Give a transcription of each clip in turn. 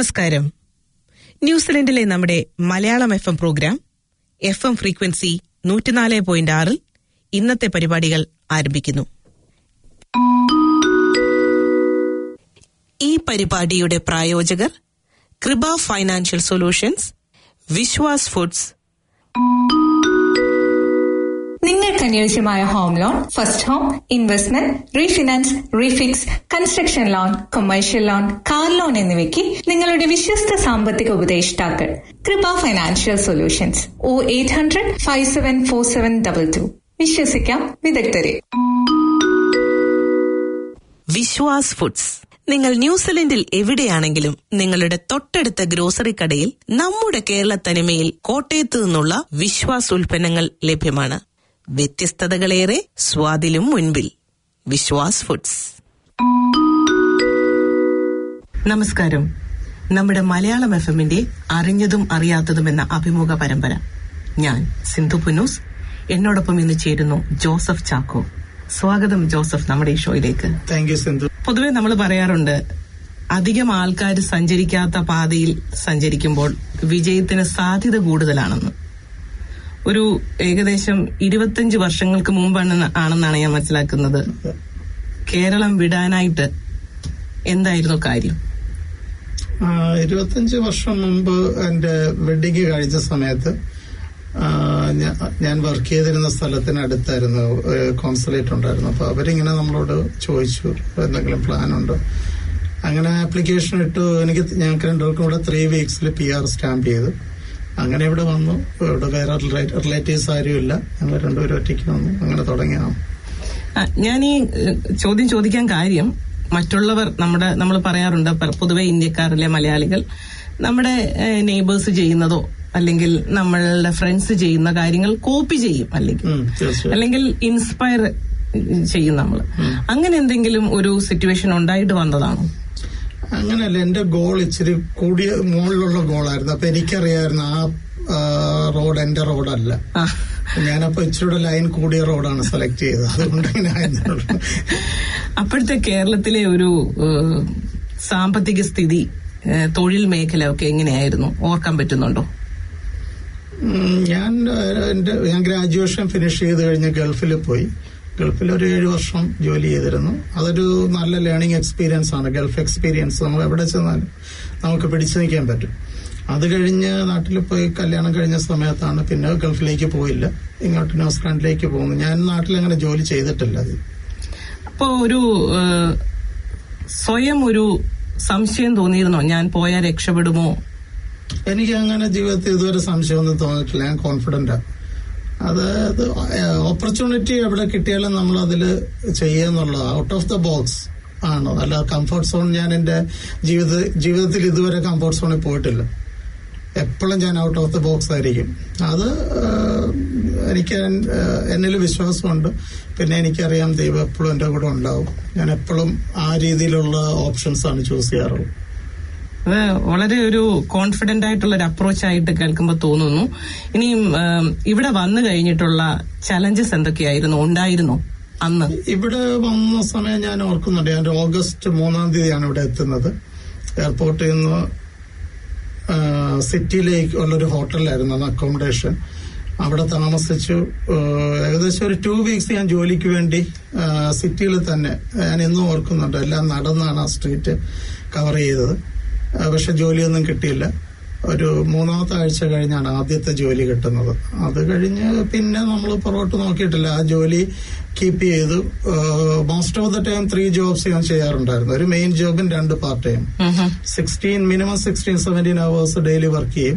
നമസ്കാരം ന്യൂസിലൻഡിലെ നമ്മുടെ Malayalam F M program F M frequency നൂറ്റിനാല് പോയിന്റ് ആറിൽ ഇന്നത്തെ പരിപാടികൾ ആരംഭിക്കുന്നു ഈ പരിപാടിയുടെ പ്രായോജകർ കൃപ ഫൈനാൻഷ്യൽ സൊല്യൂഷൻസ് വിശ്വാസ് ഫുഡ്സ് നിങ്ങൾക്ക് അനുയോജ്യമായ home loan first home investment refinance refix construction loan commercial loan car loan എന്നിവയ്ക്ക് നിങ്ങളുടെ വിശ്വസ്ത സാമ്പത്തിക ഉപദേഷ്ടാക്കൾ കൃപ financial solutions O eight hundred five seven four seven double two വിശ്വസിക്കാം വിദഗ്ധരെ വിശ്വാസ് ഫുഡ്സ് നിങ്ങൾ ന്യൂസിലൻഡിൽ എവിടെയാണെങ്കിലും നിങ്ങളുടെ തൊട്ടടുത്ത ഗ്രോസറി കടയിൽ നമ്മുടെ കേരള തനിമയിൽ കോട്ടയത്ത് നിന്നുള്ള വിശ്വാസ് ഉൽപ്പന്നങ്ങൾ ലഭ്യമാണ് വ്യത്യസ്തതകളേറെ സ്വാദിലും മുൻപിൽ വിശ്വാസ് ഫുഡ്സ് നമസ്കാരം നമ്മുടെ മലയാളം എഫ് എമ്മിന്റെ അറിഞ്ഞതും അറിയാത്തതും എന്ന അഭിമുഖ പരമ്പര ഞാൻ സിന്ധു പുന്നൂസ് എന്നോടൊപ്പം ഇന്ന് ചേരുന്നു ജോസഫ് ചാക്കോ സ്വാഗതം ജോസഫ് നമ്മുടെ ഈ ഷോയിലേക്ക് താങ്ക് യു സിന്ധു പൊതുവെ നമ്മൾ പറയാറുണ്ട് അധികം ആൾക്കാർ സഞ്ചരിക്കാത്ത പാതയിൽ സഞ്ചരിക്കുമ്പോൾ വിജയത്തിന് സാധ്യത കൂടുതലാണെന്ന് ഒരു ഏകദേശം ഇരുപത്തഞ്ച് വർഷങ്ങൾക്ക് മുമ്പാണ് ആണെന്നാണ് ഞാൻ മനസ്സിലാക്കുന്നത് കേരളം വിടാനായിട്ട് എന്തായിരുന്നു കാര്യം ആ, ഇരുപത്തഞ്ച് വർഷം മുമ്പ് എന്റെ വെഡിങ് കഴിച്ച സമയത്ത് ആ, ഞാ- ഞാൻ വർക്ക് ചെയ്തിരുന്ന സ്ഥലത്തിനടുത്തായിരുന്നു കോൺസുലേറ്റ് ഉണ്ടായിരുന്നു അപ്പൊ അവരിങ്ങനെ നമ്മളോട് ചോദിച്ചു എന്തെങ്കിലും പ്ലാൻ ഉണ്ടോ അങ്ങനെ ആപ്ലിക്കേഷൻ ഇട്ടു എനിക്ക് ഞങ്ങൾക്ക് രണ്ടുപേർക്കും കൂടെ ത്രീ വീക്സിൽ പി ആർ സ്റ്റാമ്പ് ചെയ്തു അങ്ങനെ ഇവിടെ വന്നു ഇവിടെ വേറെ റിലേറ്റീവ്സ് ആരും ഇല്ല ഞങ്ങൾ രണ്ടുപേരും ഒറ്റയ്ക്ക് വന്നു അങ്ങനെ തുടങ്ങിയാണ് ആ, ഞാൻ ഈ ഏഹ്, ചോദ്യം ചോദിക്കാൻ കാര്യം മറ്റുള്ളവർ നമ്മുടെ നമ്മൾ പറയാറുണ്ട് പ- പൊതുവെ ഇന്ത്യക്കാരിലെ മലയാളികൾ നമ്മുടെ നെയ്ബേഴ്സ് ചെയ്യുന്നതോ അല്ലെങ്കിൽ നമ്മളുടെ ഫ്രണ്ട്സ് ചെയ്യുന്ന കാര്യങ്ങൾ കോപ്പി ചെയ്യും അല്ലെങ്കിൽ ഉം, തീർച്ചയായും അല്ലെങ്കിൽ ഇൻസ്പയർ ചെയ്യും നമ്മൾ അങ്ങനെ എന്തെങ്കിലും ഒരു സിറ്റുവേഷൻ ഉണ്ടായിട്ട് വന്നതാണോ അങ്ങനെയല്ല എന്റെ ഗോൾ ഇച്ചിരി കൂടിയ മുകളിലുള്ള ഗോളായിരുന്നു അപ്പൊ എനിക്കറിയായിരുന്നു ആ ആ, റോഡ് എന്റെ റോഡല്ല ആ, ഞാനപ്പോ ഇച്ചിരി ലൈൻ കൂടിയ റോഡാണ് സെലക്ട് ചെയ്തത് അതുകൊണ്ട് ഇങ്ങനെ ആയിരുന്നുള്ളൂ അപ്പോഴത്തെ കേരളത്തിലെ ഒരു ഏഹ്, സാമ്പത്തിക സ്ഥിതി ഏഹ്, തൊഴിൽ മേഖല ഒക്കെ എങ്ങനെയായിരുന്നു ഓർക്കാൻ പറ്റുന്നുണ്ടോ ഉം, ഞാൻ ഏഹ്, എന്റെ ഞാൻ ഗ്രാജുവേഷൻ ഫിനിഷ് ചെയ്ത് കഴിഞ്ഞ് ഗൾഫിൽ പോയി ഗൾഫിൽ ഒരു ഏഴു വർഷം ജോലി ചെയ്തിരുന്നു അതൊരു നല്ല ലേണിംഗ് എക്സ്പീരിയൻസ് ആണ് ഗൾഫ് എക്സ്പീരിയൻസ് നമ്മൾ എവിടെ ചെന്നാലും നമുക്ക് പിടിച്ചു നിൽക്കാൻ പറ്റും അത് കഴിഞ്ഞ് നാട്ടിൽ പോയി കല്യാണം കഴിഞ്ഞ സമയത്താണ് പിന്നെ ഗൾഫിലേക്ക് പോയില്ല ഇങ്ങോട്ട് ന്യൂസിലാൻഡിലേക്ക് പോകുന്നു ഞാൻ നാട്ടിൽ അങ്ങനെ ജോലി ചെയ്തിട്ടില്ല അത് അപ്പോ ഒരു ഏഹ്, സ്വയം ഒരു സംശയം തോന്നിയിരുന്നോ ഞാൻ പോയാൽ രക്ഷപ്പെടുമോ എനിക്ക് അങ്ങനെ ജീവിതത്തിൽ ഇതുവരെ സംശയമൊന്നും തോന്നിയിട്ടില്ല ഞാൻ കോൺഫിഡന്റ് അത് ഓപ്പർച്യൂണിറ്റി എവിടെ കിട്ടിയാലും നമ്മൾ അതിൽ ചെയ്യുന്നുള്ളത് ഔട്ട് ഓഫ് ദ ബോക്സ് ആണ് അല്ല കംഫർട്ട് സോൺ ഞാൻ എന്റെ ജീവിത ജീവിതത്തിൽ ഇതുവരെ കംഫർട്ട് സോണിൽ പോയിട്ടില്ല എപ്പോഴും ഞാൻ ഔട്ട് ഓഫ് ദ ബോക്സ് ആയിരിക്കും അത് ഏഹ്, എനിക്ക് എന്നിൽ വിശ്വാസമുണ്ട് പിന്നെ എനിക്കറിയാം ദൈവം എപ്പോഴും എന്റെ കൂടെ ഉണ്ടാവും ഞാൻ എപ്പോഴും ആ രീതിയിലുള്ള ഓപ്ഷൻസ് ആണ് ചൂസ് ചെയ്യാറുള്ളത് അത് വളരെ ഒരു കോൺഫിഡന്റ് ആയിട്ടുള്ള ഒരു അപ്രോച്ച് ആയിട്ട് കേൾക്കുമ്പോൾ തോന്നുന്നു ഇനിയും ഏഹ്, ഇവിടെ വന്നു കഴിഞ്ഞിട്ടുള്ള ചലഞ്ചസ് എന്തൊക്കെയായിരുന്നു ഉണ്ടായിരുന്നോ അന്ന് ഇവിടെ വന്ന സമയം ഞാൻ ഓർക്കുന്നുണ്ട് ഞാൻ ഒരു ഓഗസ്റ്റ് മൂന്നാം തീയതിയാണ് ഇവിടെ എത്തുന്നത് എയർപോർട്ടിൽ നിന്ന് ആ, സിറ്റിയിലേക്ക് ഉള്ളൊരു ഹോട്ടലിലായിരുന്നു അന്ന് അക്കോമഡേഷൻ അവിടെ താമസിച്ചു ആ, ഏകദേശം ഒരു ടു വീക്സ് ഞാൻ ജോലിക്ക് വേണ്ടി ആ, സിറ്റിയിൽ തന്നെ ഞാൻ എന്നും ഓർക്കുന്നുണ്ട് എല്ലാം നടന്നാണ് ആ സ്ട്രീറ്റ് കവർ ചെയ്തത് ആ, പക്ഷെ ജോലിയൊന്നും കിട്ടിയില്ല ഒരു മൂന്നാമത്തെ ആഴ്ച കഴിഞ്ഞാണ് ആദ്യത്തെ ജോലി കിട്ടുന്നത് അത് കഴിഞ്ഞ് പിന്നെ നമ്മൾ പുറകോട്ട് നോക്കിയിട്ടില്ല ആ ജോലി കീപ്പ് ചെയ്തു most of the time three jobs ഞാൻ ചെയ്യാറുണ്ടായിരുന്നു ഒരു മെയിൻ ജോബും രണ്ട് പാർട്ട് ടൈം ഉം ഹും. Sixteen minimum sixteen seventeen hours daily work ചെയ്യും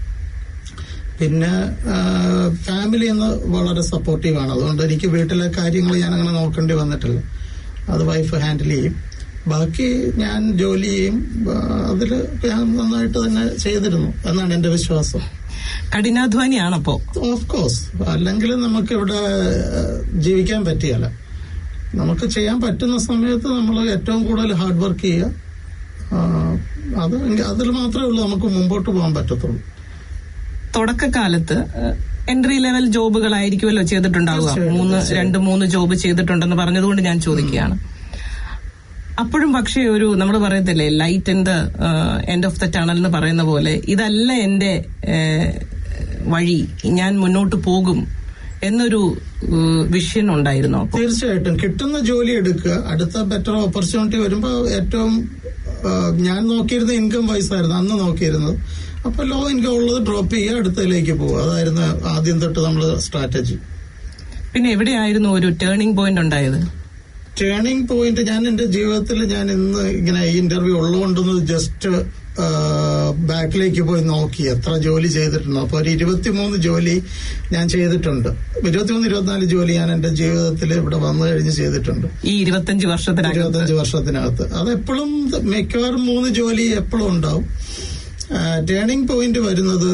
പിന്നെ ഫാമിലി എന്ന് വളരെ സപ്പോർട്ടീവ് ആണ് അതുകൊണ്ട് എനിക്ക് വീട്ടിലെ കാര്യങ്ങൾ ഞാൻ അങ്ങനെ നോക്കേണ്ടി വന്നിട്ടില്ല അത് വൈഫ് ഹാൻഡിൽ ചെയ്യും ബാക്കി ഞാൻ ജോലി ചെയ്യും അതിൽ ഞാൻ നന്നായിട്ട് തന്നെ ചെയ്തിരുന്നു എന്നാണ് എന്റെ വിശ്വാസം കഠിനാധ്വാനിയാണപ്പോ ഓഫ് കോഴ്സ് അല്ലെങ്കിൽ നമുക്ക് ഇവിടെ ഏഹ്, ജീവിക്കാൻ പറ്റിയല്ല നമുക്ക് ചെയ്യാൻ പറ്റുന്ന സമയത്ത് നമ്മൾ ഏറ്റവും കൂടുതൽ ഹാർഡ് വർക്ക് ചെയ്യുക ആ, അത് എങ്കി- അതിൽ മാത്രമേ ഉള്ളൂ നമുക്ക് മുമ്പോട്ട് പോകാൻ പറ്റത്തുള്ളൂ തുടക്കകാലത്ത് എൻട്രി ലെവൽ ജോബുകളായിരിക്കുമല്ലോ ചെയ്തിട്ടുണ്ടാവുക തീർച്ചയായും, മൂന്ന് തീർച്ചയായും. രണ്ട് മൂന്ന് ജോബ് ചെയ്തിട്ടുണ്ടെന്ന് പറഞ്ഞതുകൊണ്ട് ഞാൻ ചോദിക്കുകയാണ് അപ്പോഴും പക്ഷേ ഒരു നമ്മൾ പറയത്തില്ലേ light in the end of the tunnel എന്ന് പറയുന്ന പോലെ ഇതല്ല എന്റെ ഏഹ്, വഴി ഞാൻ മുന്നോട്ട് പോകും എന്നൊരു വിഷൻ ഉണ്ടായിരുന്നു അപ്പോൾ തീർച്ചയായിട്ടും കിട്ടുന്ന ജോലി എടുക്കുക അടുത്ത ബെറ്റർ ഓപ്പർച്യൂണിറ്റി വരുമ്പോൾ ഏറ്റവും ആ, ഞാൻ നോക്കിയിരുന്ന ഇൻകം വൈസ് ആയിരുന്നു അന്ന് നോക്കിയിരുന്നത് അപ്പൊ ലോ ഇൻകം ഉള്ളത് ഡ്രോപ്പ് ചെയ്യുക അടുത്തതിലേക്ക് പോവുക അതായിരുന്നു ആദ്യം തൊട്ട് നമ്മൾ സ്ട്രാറ്റജി പിന്നെ എവിടെയായിരുന്നു ഒരു ടേണിംഗ് പോയിന്റ് ഉണ്ടായത് ടേണിംഗ് പോയിന്റ് ഞാൻ എന്റെ ജീവിതത്തിൽ ഞാൻ ഇന്ന് ഇങ്ങനെ ഈ ഇന്റർവ്യൂ ഉള്ളതുകൊണ്ടൊന്ന് ജസ്റ്റ് ബാക്കിലേക്ക് പോയി നോക്കി എത്ര ജോലി ചെയ്തിട്ടുണ്ട് അപ്പൊ ഒരു ഇരുപത്തിമൂന്ന് ജോലി ഞാൻ ചെയ്തിട്ടുണ്ട് ഇരുപത്തിമൂന്ന് ഇരുപത്തിനാല് ജോലി ഞാൻ എന്റെ ജീവിതത്തിൽ ഇവിടെ വന്നു കഴിഞ്ഞ് ചെയ്തിട്ടുണ്ട് ഈ ഇരുപത്തഞ്ച് വർഷത്തിനകം ഇരുപത്തഞ്ച് വർഷത്തിനകത്ത് അത് എപ്പോഴും മിക്കവാറും മൂന്ന് ജോലി എപ്പോഴും ഉണ്ടാവും ടേണിംഗ് പോയിന്റ് വരുന്നത്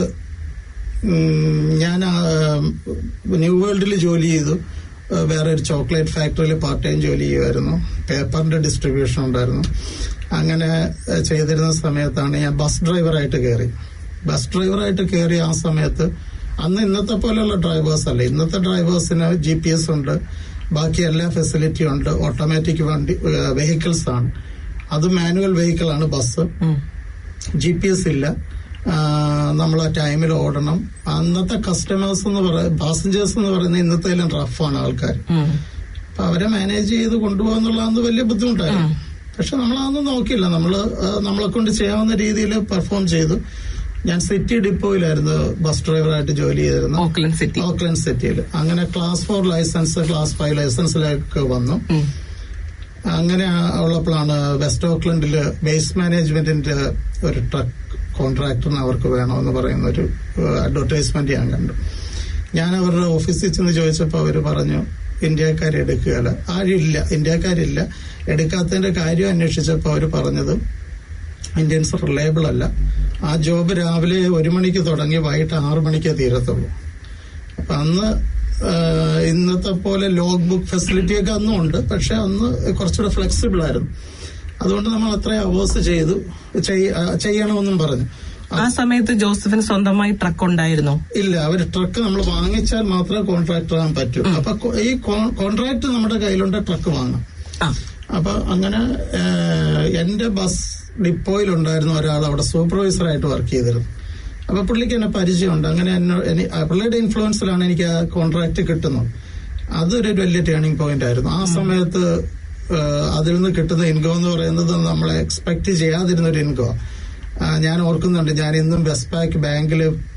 ഉം, ഞാൻ ആ, ന്യൂ വേൾഡിൽ ജോലി ചെയ്തു ആ, വേറെ ഒരു ചോക്ലേറ്റ് ഫാക്ടറിയിൽ പാർട്ട് ടൈം ജോലി ചെയ്യുമായിരുന്നു പേപ്പറിന്റെ ഡിസ്ട്രിബ്യൂഷൻ ഉണ്ടായിരുന്നു അങ്ങനെ ആ, ചെയ്തിരുന്ന സമയത്താണ് ഞാൻ ബസ് ഡ്രൈവറായിട്ട് കയറി ബസ് ഡ്രൈവറായിട്ട് കയറി ആ സമയത്ത് അന്ന് ഇന്നത്തെ പോലെയുള്ള ഡ്രൈവേഴ്സ് അല്ല ഇന്നത്തെ ഡ്രൈവേഴ്സിന് ജി പി എസ് ഉണ്ട് ബാക്കി എല്ലാ ഫെസിലിറ്റിയും ഉണ്ട് ഓട്ടോമാറ്റിക് വണ്ടി വെഹിക്കിൾസ് ആണ് അത് മാനുവൽ വെഹിക്കിൾ ആണ് ബസ് ഉം. ജി പി എസ് ഇല്ല നമ്മൾ ആ ടൈമിൽ ഓടണം അന്നത്തെ കസ്റ്റമേഴ്സ് എന്ന് പറയുന്ന പാസഞ്ചേഴ്സ് എന്ന് പറയുന്നത് ഇന്നത്തേലും റഫാണ് ആൾക്കാർ ഉം. അപ്പൊ അവരെ മാനേജ് ചെയ്ത് കൊണ്ടുപോകാന്നുള്ളതെന്ന് വലിയ ബുദ്ധിമുട്ടായിരുന്നു പക്ഷെ നമ്മളതൊന്നും നോക്കില്ല നമ്മള് ആ, നമ്മളെ കൊണ്ട് ചെയ്യാവുന്ന രീതിയിൽ പെർഫോം ചെയ്തു ഞാൻ സിറ്റി ഡിപ്പോയിലായിരുന്നു ബസ് ഡ്രൈവറായിട്ട് ജോലി ചെയ്തിരുന്നത് ഓക്ലൻഡ് സിറ്റി ഓക്ലൻഡ് സിറ്റിയിൽ അങ്ങനെ class four licence class five ലൈസൻസിലേക്ക് വന്നു ഉം. അങ്ങനെ ഉള്ളപ്പോഴാണ് വെസ്റ്റ് ഓക്ലൻഡിൽ വേസ്റ്റ് മാനേജ്മെന്റിന്റെ ഒരു ട്രക്ക് കോൺട്രാക്ടറിന് അവർക്ക് വേണമെന്ന് പറയുന്ന ഒരു അഡ്വർടൈസ്മെന്റ് ഞാൻ കണ്ടു ഞാൻ അവരുടെ ഓഫീസിൽ ചെന്ന് ചോദിച്ചപ്പോൾ അവർ പറഞ്ഞു ഇന്ത്യക്കാരെ എടുക്കുകയല്ല ആരില്ല ഇന്ത്യക്കാരില്ല എടുക്കാത്തതിന്റെ കാര്യം അന്വേഷിച്ചപ്പോൾ അവർ പറഞ്ഞത് ഇന്ത്യൻസ് റിലയബിൾ അല്ല ആ ജോബ് രാവിലെ ഒരു മണിക്ക് തുടങ്ങി വൈകിട്ട് ആറു മണിക്കേ തീരത്തുള്ളൂ അപ്പൊ അന്ന് ആ, ഇന്നത്തെ പോലെ ലോഗ് ബുക്ക് ഫെസിലിറ്റി ഒക്കെ അന്നും ഉണ്ട് പക്ഷെ അന്ന് കുറച്ചുകൂടെ ഫ്ലെക്സിബിൾ ആയിരുന്നു അതുകൊണ്ട് നമ്മൾ അത്രയും അവേഴ്സ് ചെയ്തു ചെയ്യ- ആ, ചെയ്യണമെന്നും പറഞ്ഞു ആ സമയത്ത് ജോസഫിന് സ്വന്തമായി ട്രക്ക് ഉണ്ടായിരുന്നോ ഇല്ല അവർ ട്രക്ക് നമ്മൾ വാങ്ങിച്ചാൽ മാത്രമേ കോൺട്രാക്ടർ ആകാൻ പറ്റൂ അപ്പൊ കൊ- ഈ കോൺട്രാക്ട് നമ്മുടെ കയ്യിലുണ്ട് ട്രക്ക് വാങ്ങാം ആ അപ്പൊ അങ്ങനെ ഏഹ്, എന്റെ ബസ് ഡിപ്പോയിലുണ്ടായിരുന്ന ഒരാൾ അവിടെ സൂപ്പർവൈസറായിട്ട് വർക്ക് ചെയ്തിരുന്നു അപ്പൊ പുള്ളിക്ക് എന്നെ പരിചയമുണ്ട് അങ്ങനെ എന്നോ- എനി- ആ പുള്ളിയുടെ ഇൻഫ്ലുവൻസിലാണ് എനിക്ക് ആ കോൺട്രാക്ട് കിട്ടുന്നത് അതൊരു വലിയ ടേണിംഗ് പോയിന്റ് ആയിരുന്നു ആ സമയത്ത് ഏഹ്, അതിൽ നിന്ന് കിട്ടുന്ന ഇൻകം എന്ന് പറയുന്നത് നമ്മളെ എക്സ്പെക്ട് ചെയ്യാതിരുന്ന ഒരു ഇൻകം ഞാൻ ഓർക്കുന്നുണ്ട് ഞാൻ ഇന്നും വെസ്റ്റ് ബാങ്കിൽ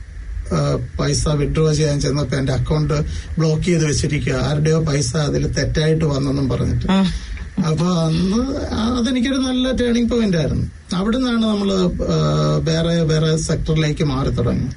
പൈസ വിഡ്രോ ചെയ്യാൻ ചെന്നപ്പോ എന്റെ അക്കൗണ്ട് ബ്ലോക്ക് ചെയ്ത് വെച്ചിരിക്കുക ആരുടെയോ പൈസ അതിൽ തെറ്റായിട്ട് വന്നെന്നും പറഞ്ഞിട്ട് ഉം. അപ്പൊ അന്ന് ആ- അതെനിക്കൊരു നല്ല ടേണിംഗ് പോയിന്റ് ആയിരുന്നു അവിടെ നിന്നാണ് നമ്മൾ വേറെ വേറെ സെക്ടറിലേക്ക് മാറി തുടങ്ങി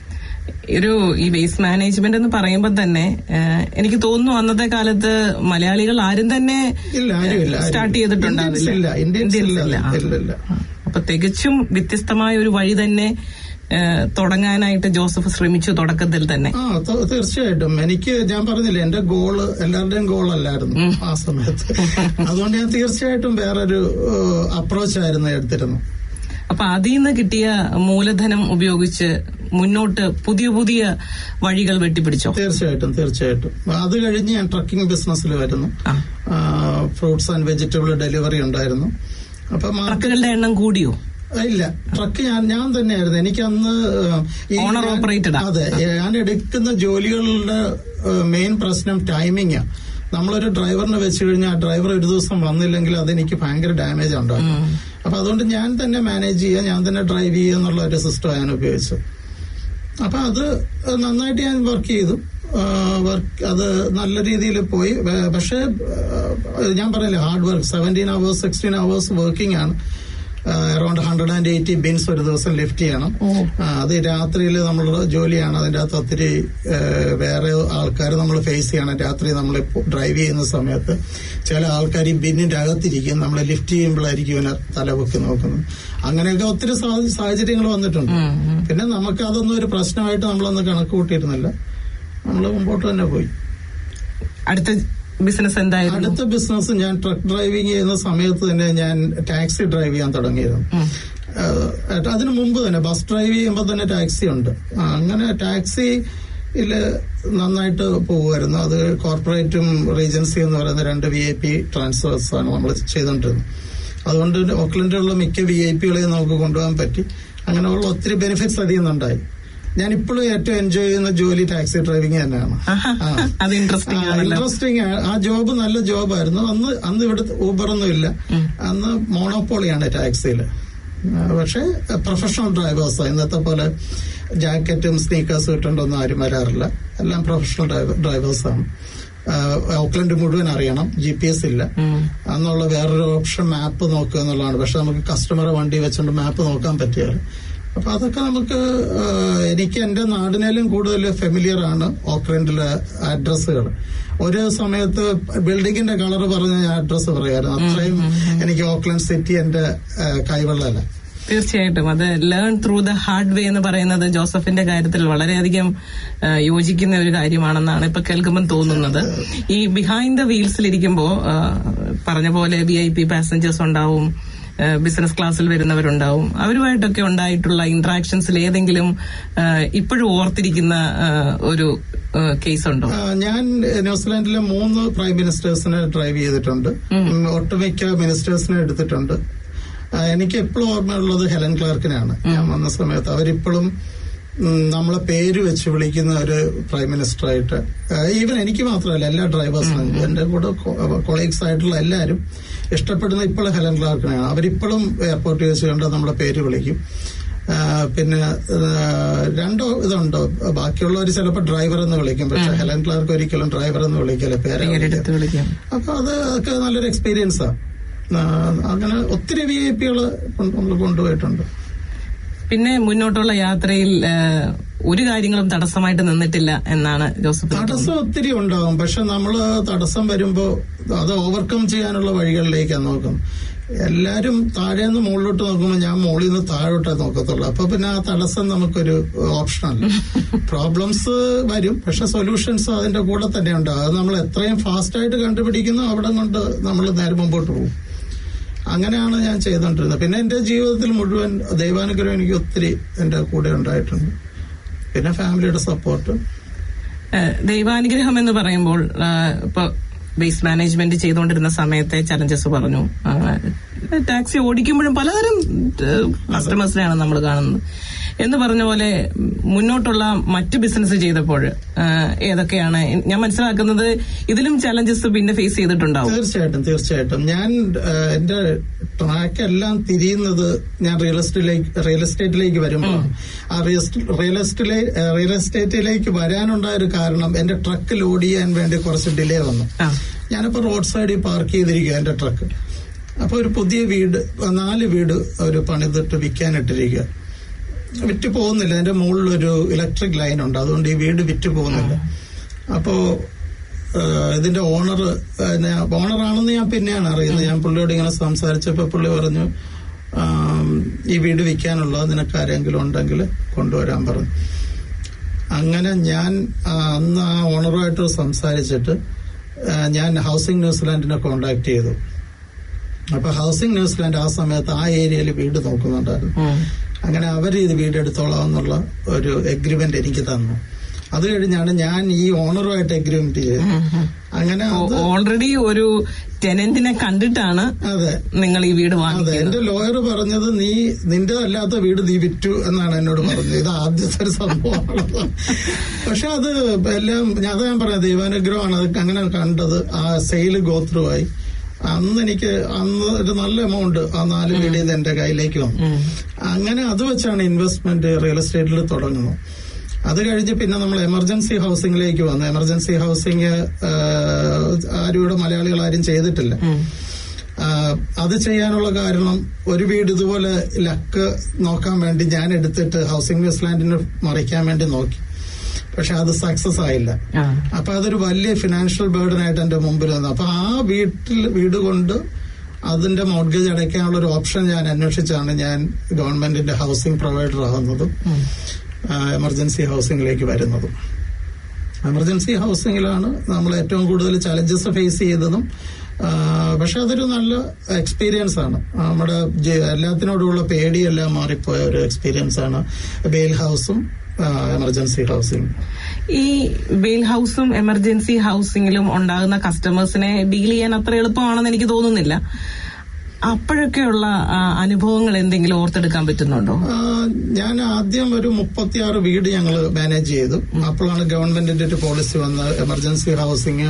ഒരു ഈ വേസ്റ്റ് മാനേജ്മെന്റ് എന്ന് പറയുമ്പോൾ തന്നെ ഏഹ്, എനിക്ക് തോന്നുന്നു അന്നത്തെ കാലത്ത് മലയാളികൾ ആരും തന്നെ ഇല്ല ആരുമില്ല ആരും സ്റ്റാർട്ട് ഇന്ത്യൻസ് ചെയ്തിട്ടുണ്ടാവില്ല ഇല്ല ഇന്ത്യൻസ് ഇല്ല ഇല്ല. ആ. ഇല്ല ഇല്ല അപ്പൊ തികച്ചും വ്യത്യസ്തമായ ഒരു വഴി തന്നെ ഏഹ്, തുടങ്ങാനായിട്ട് ജോസഫ് ശ്രമിച്ചു തുടക്കത്തിൽ തന്നെ ആ ത- തീർച്ചയായിട്ടും എനിക്ക് ഞാൻ പറഞ്ഞില്ലേ എന്റെ ഗോള് എല്ലാവരുടെയും ഗോൾ അല്ലായിരുന്നു ആ സമയത്ത് അതുകൊണ്ട് ഞാൻ തീർച്ചയായിട്ടും വേറൊരു അപ്രോച്ച് ആയിരുന്നു എടുത്തിരുന്നത് അപ്പൊ അതിൽ നിന്ന് കിട്ടിയ മൂലധനം ഉപയോഗിച്ച് മുന്നോട്ട് പുതിയ പുതിയ വഴികൾ വെട്ടിപ്പിടിച്ചോ തീർച്ചയായിട്ടും തീർച്ചയായിട്ടും അത് കഴിഞ്ഞ് ഞാൻ ട്രക്കിംഗ് ബിസിനസ്സിൽ വരുന്നു ആ. ഫ്രൂട്ട്സ് ആൻഡ് വെജിറ്റബിൾ ഡെലിവറി ഉണ്ടായിരുന്നു അപ്പൊ മാർക്കറ്റ് ട്രക്കുകളുടെ എണ്ണം കൂടിയോ ഇല്ല ട്രക്ക് ഞാൻ ഞാൻ തന്നെയായിരുന്നു എനിക്ക് അന്ന് ഈ Owner ഞാൻ- operated ആ? അതെ ഞാൻ എടുക്കുന്ന ജോലികളുടെ മെയിൻ പ്രശ്നം ടൈമിംഗ് നമ്മളൊരു ഡ്രൈവറിനെ വെച്ച് കഴിഞ്ഞാൽ ആ ഡ്രൈവർ ഒരു ദിവസം വന്നില്ലെങ്കിൽ അതെനിക്ക് ഭയങ്കര ഡാമേജ് ഉണ്ടാകും അപ്പൊ അതുകൊണ്ട് ഞാൻ തന്നെ മാനേജ് ചെയ്യുക ഞാൻ തന്നെ ഡ്രൈവ് ചെയ്യുക എന്നുള്ള ഒരു സിസ്റ്റം ഞാൻ ഉപയോഗിച്ചത് അപ്പൊ അത് നന്നായിട്ട് ഞാൻ വർക്ക് ചെയ്തു വർക്ക് അത് നല്ല രീതിയിൽ പോയി വേ- പക്ഷേ ആ, ഞാൻ പറയില്ല hard work seventeen hours sixteen hours working ആണ് around hundred and eighty bins ഒരു ദിവസം ലിഫ്റ്റ് ചെയ്യണം ആ, അത് രാത്രിയിൽ നമ്മൾ ജോലിയാണ് അതിന്റെ അകത്ത് ഒത്തിരി ആ, വേറെ ആൾക്കാർ നമ്മൾ ഫേസ് ചെയ്യണം രാത്രി നമ്മൾ ഡ്രൈവ് ചെയ്യുന്ന സമയത്ത് ചില ആൾക്കാർ ഈ ബിന്നിന്റെ അകത്തിരിക്കും നമ്മൾ ലിഫ്റ്റ് ചെയ്യുമ്പോഴായിരിക്കും ഇവനെ തലപൊക്കി നോക്കുന്നത് അങ്ങനെയൊക്കെ ഒത്തിരി സാ- സാഹചര്യങ്ങൾ വന്നിട്ടുണ്ട് പിന്നെ നമുക്ക് അതൊന്നും ഒരു പ്രശ്നമായിട്ട് നമ്മളൊന്നും കണക്ക് കൂട്ടിയിരുന്നില്ല നമ്മൾ മുമ്പോട്ട് തന്നെ പോയി അടുത്ത ബിസിനസ് എന്തായിരുന്നു അടുത്ത ബിസിനസ് ഞാൻ ട്രക്ക് ഡ്രൈവിംഗ് ചെയ്യുന്ന സമയത്ത് തന്നെ ഞാൻ ടാക്സി ഡ്രൈവ് ചെയ്യാൻ തുടങ്ങിയിരുന്നു ഏഹ് അതിനു മുമ്പ് തന്നെ ബസ് ഡ്രൈവ് ചെയ്യുമ്പോൾ തന്നെ ടാക്സി ഉണ്ട് ആ, അങ്ങനെ ടാക്സിയില് നന്നായിട്ട് പോകുമായിരുന്നു അത് കോർപ്പറേറ്റും റീജൻസി എന്ന് പറയുന്ന രണ്ട് വി ഐ പി ട്രാൻസ്ഫേഴ്സ് ആണ് നമ്മൾ ചെയ്തുകൊണ്ടിരുന്നത് അതുകൊണ്ട് ഓക്ലൻഡിലുള്ള മിക്ക വി ഐ പികളെയും നമുക്ക് കൊണ്ടുപോകാൻ പറ്റി അങ്ങനെയുള്ള ഒത്തിരി ബെനിഫിറ്റ്സ് അതിൽ നിന്നുണ്ടായി ഞാൻ ഇപ്പോഴും ഏറ്റവും എൻജോയ് ചെയ്യുന്ന ജോലി ടാക്സി ഡ്രൈവിംഗ് തന്നെയാണ് ആഹാ. അത് ഇൻട്രസ്റ്റിംഗ് ആണല്ലോ ഇൻട്രസ്റ്റിംഗ് ആ ജോബ് നല്ല ജോബായിരുന്നു അന്ന് അന്ന് ഇവിടെ ഊബർ ഒന്നും ഇല്ല അന്ന് മോണോപോളിയാണ് ടാക്സിയിൽ പക്ഷെ പ്രൊഫഷണൽ ഡ്രൈവേഴ്സ് ഇന്നത്തെ പോലെ ജാക്കറ്റും സ്നീക്കേഴ്സും ഇട്ടുകൊണ്ടൊന്നും ആരും വരാറില്ല എല്ലാം പ്രൊഫഷണൽ ഡ്രൈവേഴ്സാണ് ഓക്ലൻഡ് മുഴുവൻ അറിയണം ജി പി എസ് ഇല്ല ഉം. അന്നുള്ള വേറൊരു ഓപ്ഷൻ മാപ്പ് നോക്കുക എന്നുള്ളതാണ് പക്ഷെ നമുക്ക് കസ്റ്റമറെ വണ്ടി വെച്ചുകൊണ്ട് മാപ്പ് നോക്കാൻ പറ്റിയാൽ അപ്പൊ അതൊക്കെ നമുക്ക് ആ, എനിക്ക് എന്റെ നാടിനേലും കൂടുതൽ ഫെമിലിയർ ആണ് ഓക്ലൻഡിലെ അഡ്രസ്സുകൾ ഒരു സമയത്ത് ബിൽഡിങ്ങിന്റെ കളർ പറഞ്ഞ ഞാൻ അഡ്രസ്സ് പറയായിരുന്നു അത്രയും എനിക്ക് ഓക്ലൻഡ് സിറ്റി എന്റെ ആ, കൈവെള്ളമല്ല തീർച്ചയായിട്ടും അത് learn through the hard way എന്ന് പറയുന്നത് ജോസഫിന്റെ കാര്യത്തിൽ വളരെയധികം ആ, യോജിക്കുന്ന ഒരു കാര്യമാണെന്നാണ് ഇപ്പൊ കേൾക്കുമ്പോൾ തോന്നുന്നത് ഈ ബിഹൈൻഡ് ദ വീൽസിൽ ഇരിക്കുമ്പോ ആ, പറഞ്ഞ പോലെ വി ഐ പി പാസഞ്ചേഴ്സ് ഉണ്ടാവും ബിസിനസ് ക്ലാസ്സിൽ വരുന്നവരുണ്ടാവും അവരുമായിട്ടൊക്കെ ഉണ്ടായിട്ടുള്ള ഇന്ററാക്ഷൻസിൽ ഏതെങ്കിലും ആ, ഇപ്പോഴും ഓർത്തിരിക്കുന്ന ആ, ഒരു കേസ് ഉണ്ടോ ആ, ഞാൻ ന്യൂസിലാൻഡിലെ മൂന്ന് പ്രൈം മിനിസ്റ്റേഴ്സിനെ ഡ്രൈവ് ചെയ്തിട്ടുണ്ട് ഉം, ഒട്ടുമിക്ക മിനിസ്റ്റേഴ്സിനെ എടുത്തിട്ടുണ്ട് ആ, എനിക്ക് എപ്പോഴും ഓർമ്മയുള്ളത് ഹെലൻ ക്ലാർക്കിനാണ് ഞാൻ വന്ന സമയത്ത് അവരിപ്പോഴും ഉം, നമ്മളെ പേര് വെച്ച് വിളിക്കുന്ന ഒരു പ്രൈം മിനിസ്റ്റർ ആയിട്ട് ഈവൻ എനിക്ക് മാത്രമല്ല എല്ലാ ഡ്രൈവേഴ്സിനും എന്റെ കൂടെ കൊളീഗ്സ് ആയിട്ടുള്ള എല്ലാവരും ഇഷ്ടപ്പെടുന്ന ഇപ്പോഴും ഹെലൻ ക്ലാർക്കിനെയാണ് അവരിപ്പോഴും എയർപോർട്ടിൽ വെച്ച് കണ്ട് നമ്മളെ പേര് വിളിക്കും ആ, പിന്നെ ആ, രണ്ടോ ഇതുണ്ടോ ബാക്കിയുള്ളവർ ചിലപ്പോൾ ഡ്രൈവർ എന്ന് വിളിക്കും പക്ഷെ ഹെലൻ ക്ലാർക്ക് ഒരിക്കലും ഡ്രൈവർ എന്ന് വിളിക്കില്ല പേരെ വിളിക്കുക. പേരെടുത്ത് വിളിക്കാം അപ്പൊ അത് ഒക്കെ നല്ലൊരു എക്സ്പീരിയൻസാ അങ്ങനെ ഒത്തിരി വി ഐ പികള് നമ്മൾ കൊണ്ടുപോയിട്ടുണ്ട് പിന്നെ മുന്നോട്ടുള്ള യാത്രയിൽ ആ, ഒരു കാര്യങ്ങളും തടസ്സമായിട്ട് നിന്നിട്ടില്ല എന്നാണ് ജോസഫ് തടസ്സം ഒത്തിരി ഉണ്ടാവും പക്ഷെ നമ്മൾ തടസ്സം വരുമ്പോ അത് ഓവർകം ചെയ്യാനുള്ള വഴികളിലേക്കാണ് നോക്കും എല്ലാരും താഴേന്ന് മുകളിലോട്ട് നോക്കുമ്പോൾ ഞാൻ മുകളിൽ നിന്ന് താഴോട്ടേ നോക്കത്തുള്ളൂ അപ്പൊ പിന്നെ ആ തടസ്സം നമുക്കൊരു ഓപ്ഷനല്ല പ്രോബ്ലംസ് വരും പക്ഷെ സൊല്യൂഷൻസ് അതിന്റെ കൂടെ തന്നെ ഉണ്ടാവും അത് നമ്മൾ എത്രയും ഫാസ്റ്റ് ആയിട്ട് കണ്ടുപിടിക്കുന്നു അവിടെ കൊണ്ട് നമ്മൾ നേരെ മുമ്പോട്ട് പോകും അങ്ങനെയാണ് ഞാൻ ചെയ്തുകൊണ്ടിരുന്നത് പിന്നെ എന്റെ ജീവിതത്തിൽ മുഴുവൻ ദൈവാനുഗ്രഹം എനിക്ക് ഒത്തിരി എന്റെ കൂടെ ഉണ്ടായിട്ടുണ്ട് പിന്നെ ഫാമിലിയുടെ സപ്പോർട്ട് ഏഹ് ദൈവാനുഗ്രഹം എന്ന് പറയുമ്പോൾ ആഹ് ഇപ്പൊ ബേസ് മാനേജ്മെന്റ് ചെയ്തുകൊണ്ടിരുന്ന സമയത്തെ ചലഞ്ചസ് പറഞ്ഞു ആഹ് ടാക്സി ഓടിക്കുമ്പോഴും പലതരം കസ്റ്റമേഴ്സിനെയാണ് നമ്മൾ കാണുന്നത് എന്ന് പറഞ്ഞ പോലെ മുന്നോട്ടുള്ള മറ്റ് ബിസിനസ് ചെയ്തപ്പോൾ ആഹ് ഏതൊക്കെയാണ് ഞാൻ മനസ്സിലാക്കുന്നത് ഇതിലും ചലഞ്ചസ് പിന്നെ ഫേസ് ചെയ്തിട്ടുണ്ടാവും തീർച്ചയായിട്ടും തീർച്ചയായിട്ടും ഞാൻ ആ, എന്റെ ട്രാക്ക് എല്ലാം തിരിയുന്നത് ഞാൻ റിയൽ എസ്റ്റേറ്റിലേക്ക് റിയൽ എസ്റ്റേറ്റിലേക്ക് വരുമ്പോൾ ആ റിയൽ എസ്റ്റേറ്റിലേക്ക് റിയൽ എസ്റ്റേറ്റിലേക്ക് വരാനുണ്ടായ ഒരു കാരണം എന്റെ ട്രക്ക് ലോഡ് ചെയ്യാൻ വേണ്ടി കുറച്ച് ഡിലേ വന്നു ആ. ഞാനിപ്പോ റോഡ് സൈഡിൽ പാർക്ക് ചെയ്തിരിക്കുക എന്റെ ട്രക്ക് അപ്പൊ ഒരു പുതിയ വീട് നാല് വീട് ഒരു പണിതിട്ട് വിൽക്കാനിട്ടിരിക്കുക വിറ്റ് പോകുന്നില്ല അതിന്റെ മുകളിൽ ഒരു ഇലക്ട്രിക് ലൈൻ ഉണ്ട് അതുകൊണ്ട് ഈ വീട് വിറ്റ് പോകുന്നില്ല അപ്പോ ആ, ഇതിന്റെ ഓണർ ഓണറാണെന്ന് ഞാൻ പിന്നെയാണ് അറിയുന്നത് ഞാൻ പുള്ളിയോട് ഇങ്ങനെ സംസാരിച്ചപ്പോ പുള്ളി പറഞ്ഞു ആം, ഈ വീട് വിൽക്കാനുള്ളത് നിനക്ക് ആരെങ്കിലും ഉണ്ടെങ്കിൽ കൊണ്ടുവരാൻ പറഞ്ഞു അങ്ങനെ ഞാൻ ആ, അന്ന് ആ ഓണറുമായിട്ട് സംസാരിച്ചിട്ട് ആ, ഞാൻ ഹൗസിംഗ് ന്യൂസിലാൻഡിനെ കോണ്ടാക്ട് ചെയ്തു അപ്പൊ ഹൗസിംഗ് ന്യൂസിലാൻഡ് ആ സമയത്ത് ആ ഏരിയയിൽ വീട് നോക്കുന്നുണ്ടായിരുന്നു ഉം. അങ്ങനെ അവർ ഇത് വീടെടുത്തോളാം എന്നുള്ള ഒരു എഗ്രിമെന്റ് എനിക്ക് തന്നു അത് കഴിഞ്ഞാണ് ഞാൻ ഈ ഓണറുമായിട്ട് എഗ്രിമെന്റ് ചെയ്തത് അങ്ങനെ അത് ഓൾറെഡി ഒരു ടെനന്റിനെ കണ്ടിട്ടാണ് അതെ നിങ്ങൾ ഈ വീട് അതെ വാങ്ങിക്കുന്നത് എന്റെ ലോയർ പറഞ്ഞത് നീ നിന്റെ അല്ലാത്ത വീട് നീ വിറ്റു എന്നാണ് എന്നോട് പറഞ്ഞത് ഇത് ആദ്യത്തെ ഒരു സംഭവമാണ് പക്ഷെ അത് എല്ലാം ഞാൻ അതാ ഞാൻ പറയാം ദൈവാനുഗ്രഹമാണ് അത് അങ്ങനെ കണ്ടത് ആ സെയില് ഗോത്രൂ ആയി അന്ന് എനിക്ക് അന്ന് ഒരു നല്ല എമൗണ്ട് ആ നാല് വീടിൽ നിന്ന് എന്റെ കയ്യിലേക്ക് വന്നു ഉം. അങ്ങനെ അത് വെച്ചാണ് ഇൻവെസ്റ്റ്മെന്റ് റിയൽ എസ്റ്റേറ്റിൽ തുടങ്ങുന്നത് അത് കഴിഞ്ഞ് പിന്നെ നമ്മൾ എമർജൻസി ഹൗസിംഗിലേക്ക് വന്നു എമർജൻസി ഹൗസിംഗ് ആരും ഇവിടെ മലയാളികൾ ആരും ചെയ്തിട്ടില്ല ഉം. ആ, അത് ചെയ്യാനുള്ള കാരണം ഒരു വീട് ഇതുപോലെ ലക്ക് നോക്കാൻ വേണ്ടി ഞാൻ എടുത്തിട്ട് ഹൗസിംഗ് ന്യൂസിലാൻഡിന് മറിക്കാൻ വേണ്ടി നോക്കി പക്ഷെ അത് സക്സസ് ആയില്ല ആ. അപ്പൊ അതൊരു വലിയ ഫിനാൻഷ്യൽ ബേർഡൻ ആയിട്ട് എന്റെ മുമ്പിൽ വന്നു അപ്പൊ ആ വീട്ടിൽ വീട് കൊണ്ട് അതിന്റെ മോർഗേജ് അടയ്ക്കാനുള്ള ഒരു ഓപ്ഷൻ ഞാൻ അന്വേഷിച്ചാണ് ഞാൻ ഗവൺമെന്റിന്റെ ഹൗസിംഗ് പ്രൊവൈഡർ ആകുന്നതും ഉം. എമർജൻസി ഹൗസിംഗിലേക്ക് വരുന്നതും എമർജൻസി ഹൗസിംഗിലാണ് നമ്മൾ ഏറ്റവും കൂടുതൽ ചലഞ്ചസ് ഫേസ് ചെയ്തതും ആ, പക്ഷെ അതൊരു നല്ല എക്സ്പീരിയൻസ് ആണ് നമ്മുടെ ജ- എല്ലാത്തിനോടുള്ള പേടിയെല്ലാം മാറിപ്പോയ ഒരു എക്സ്പീരിയൻസ് ആണ് ബെയിൽ ഹൗസും എമർജൻസി ഹൗസിംഗ് ഈ ബെയിൽ ഹൗസും എമർജൻസി ഹൗസിംഗിലും ഉണ്ടാകുന്ന കസ്റ്റമേഴ്സിനെ ഡീൽ ചെയ്യാൻ അത്ര എളുപ്പമാണെന്ന് എനിക്ക് തോന്നുന്നില്ല അപ്പോഴൊക്കെയുള്ള ആ, അനുഭവങ്ങൾ എന്തെങ്കിലും ഓർത്തെടുക്കാൻ പറ്റുന്നുണ്ടോ ആ, ഞാൻ ആദ്യം ഒരു മുപ്പത്തിയാറ് വീട് ഞങ്ങൾ മാനേജ് ചെയ്തു അപ്പോഴാണ് ഗവൺമെന്റിന്റെ ഒരു പോളിസി വന്ന എമർജൻസി ഹൗസിംഗ്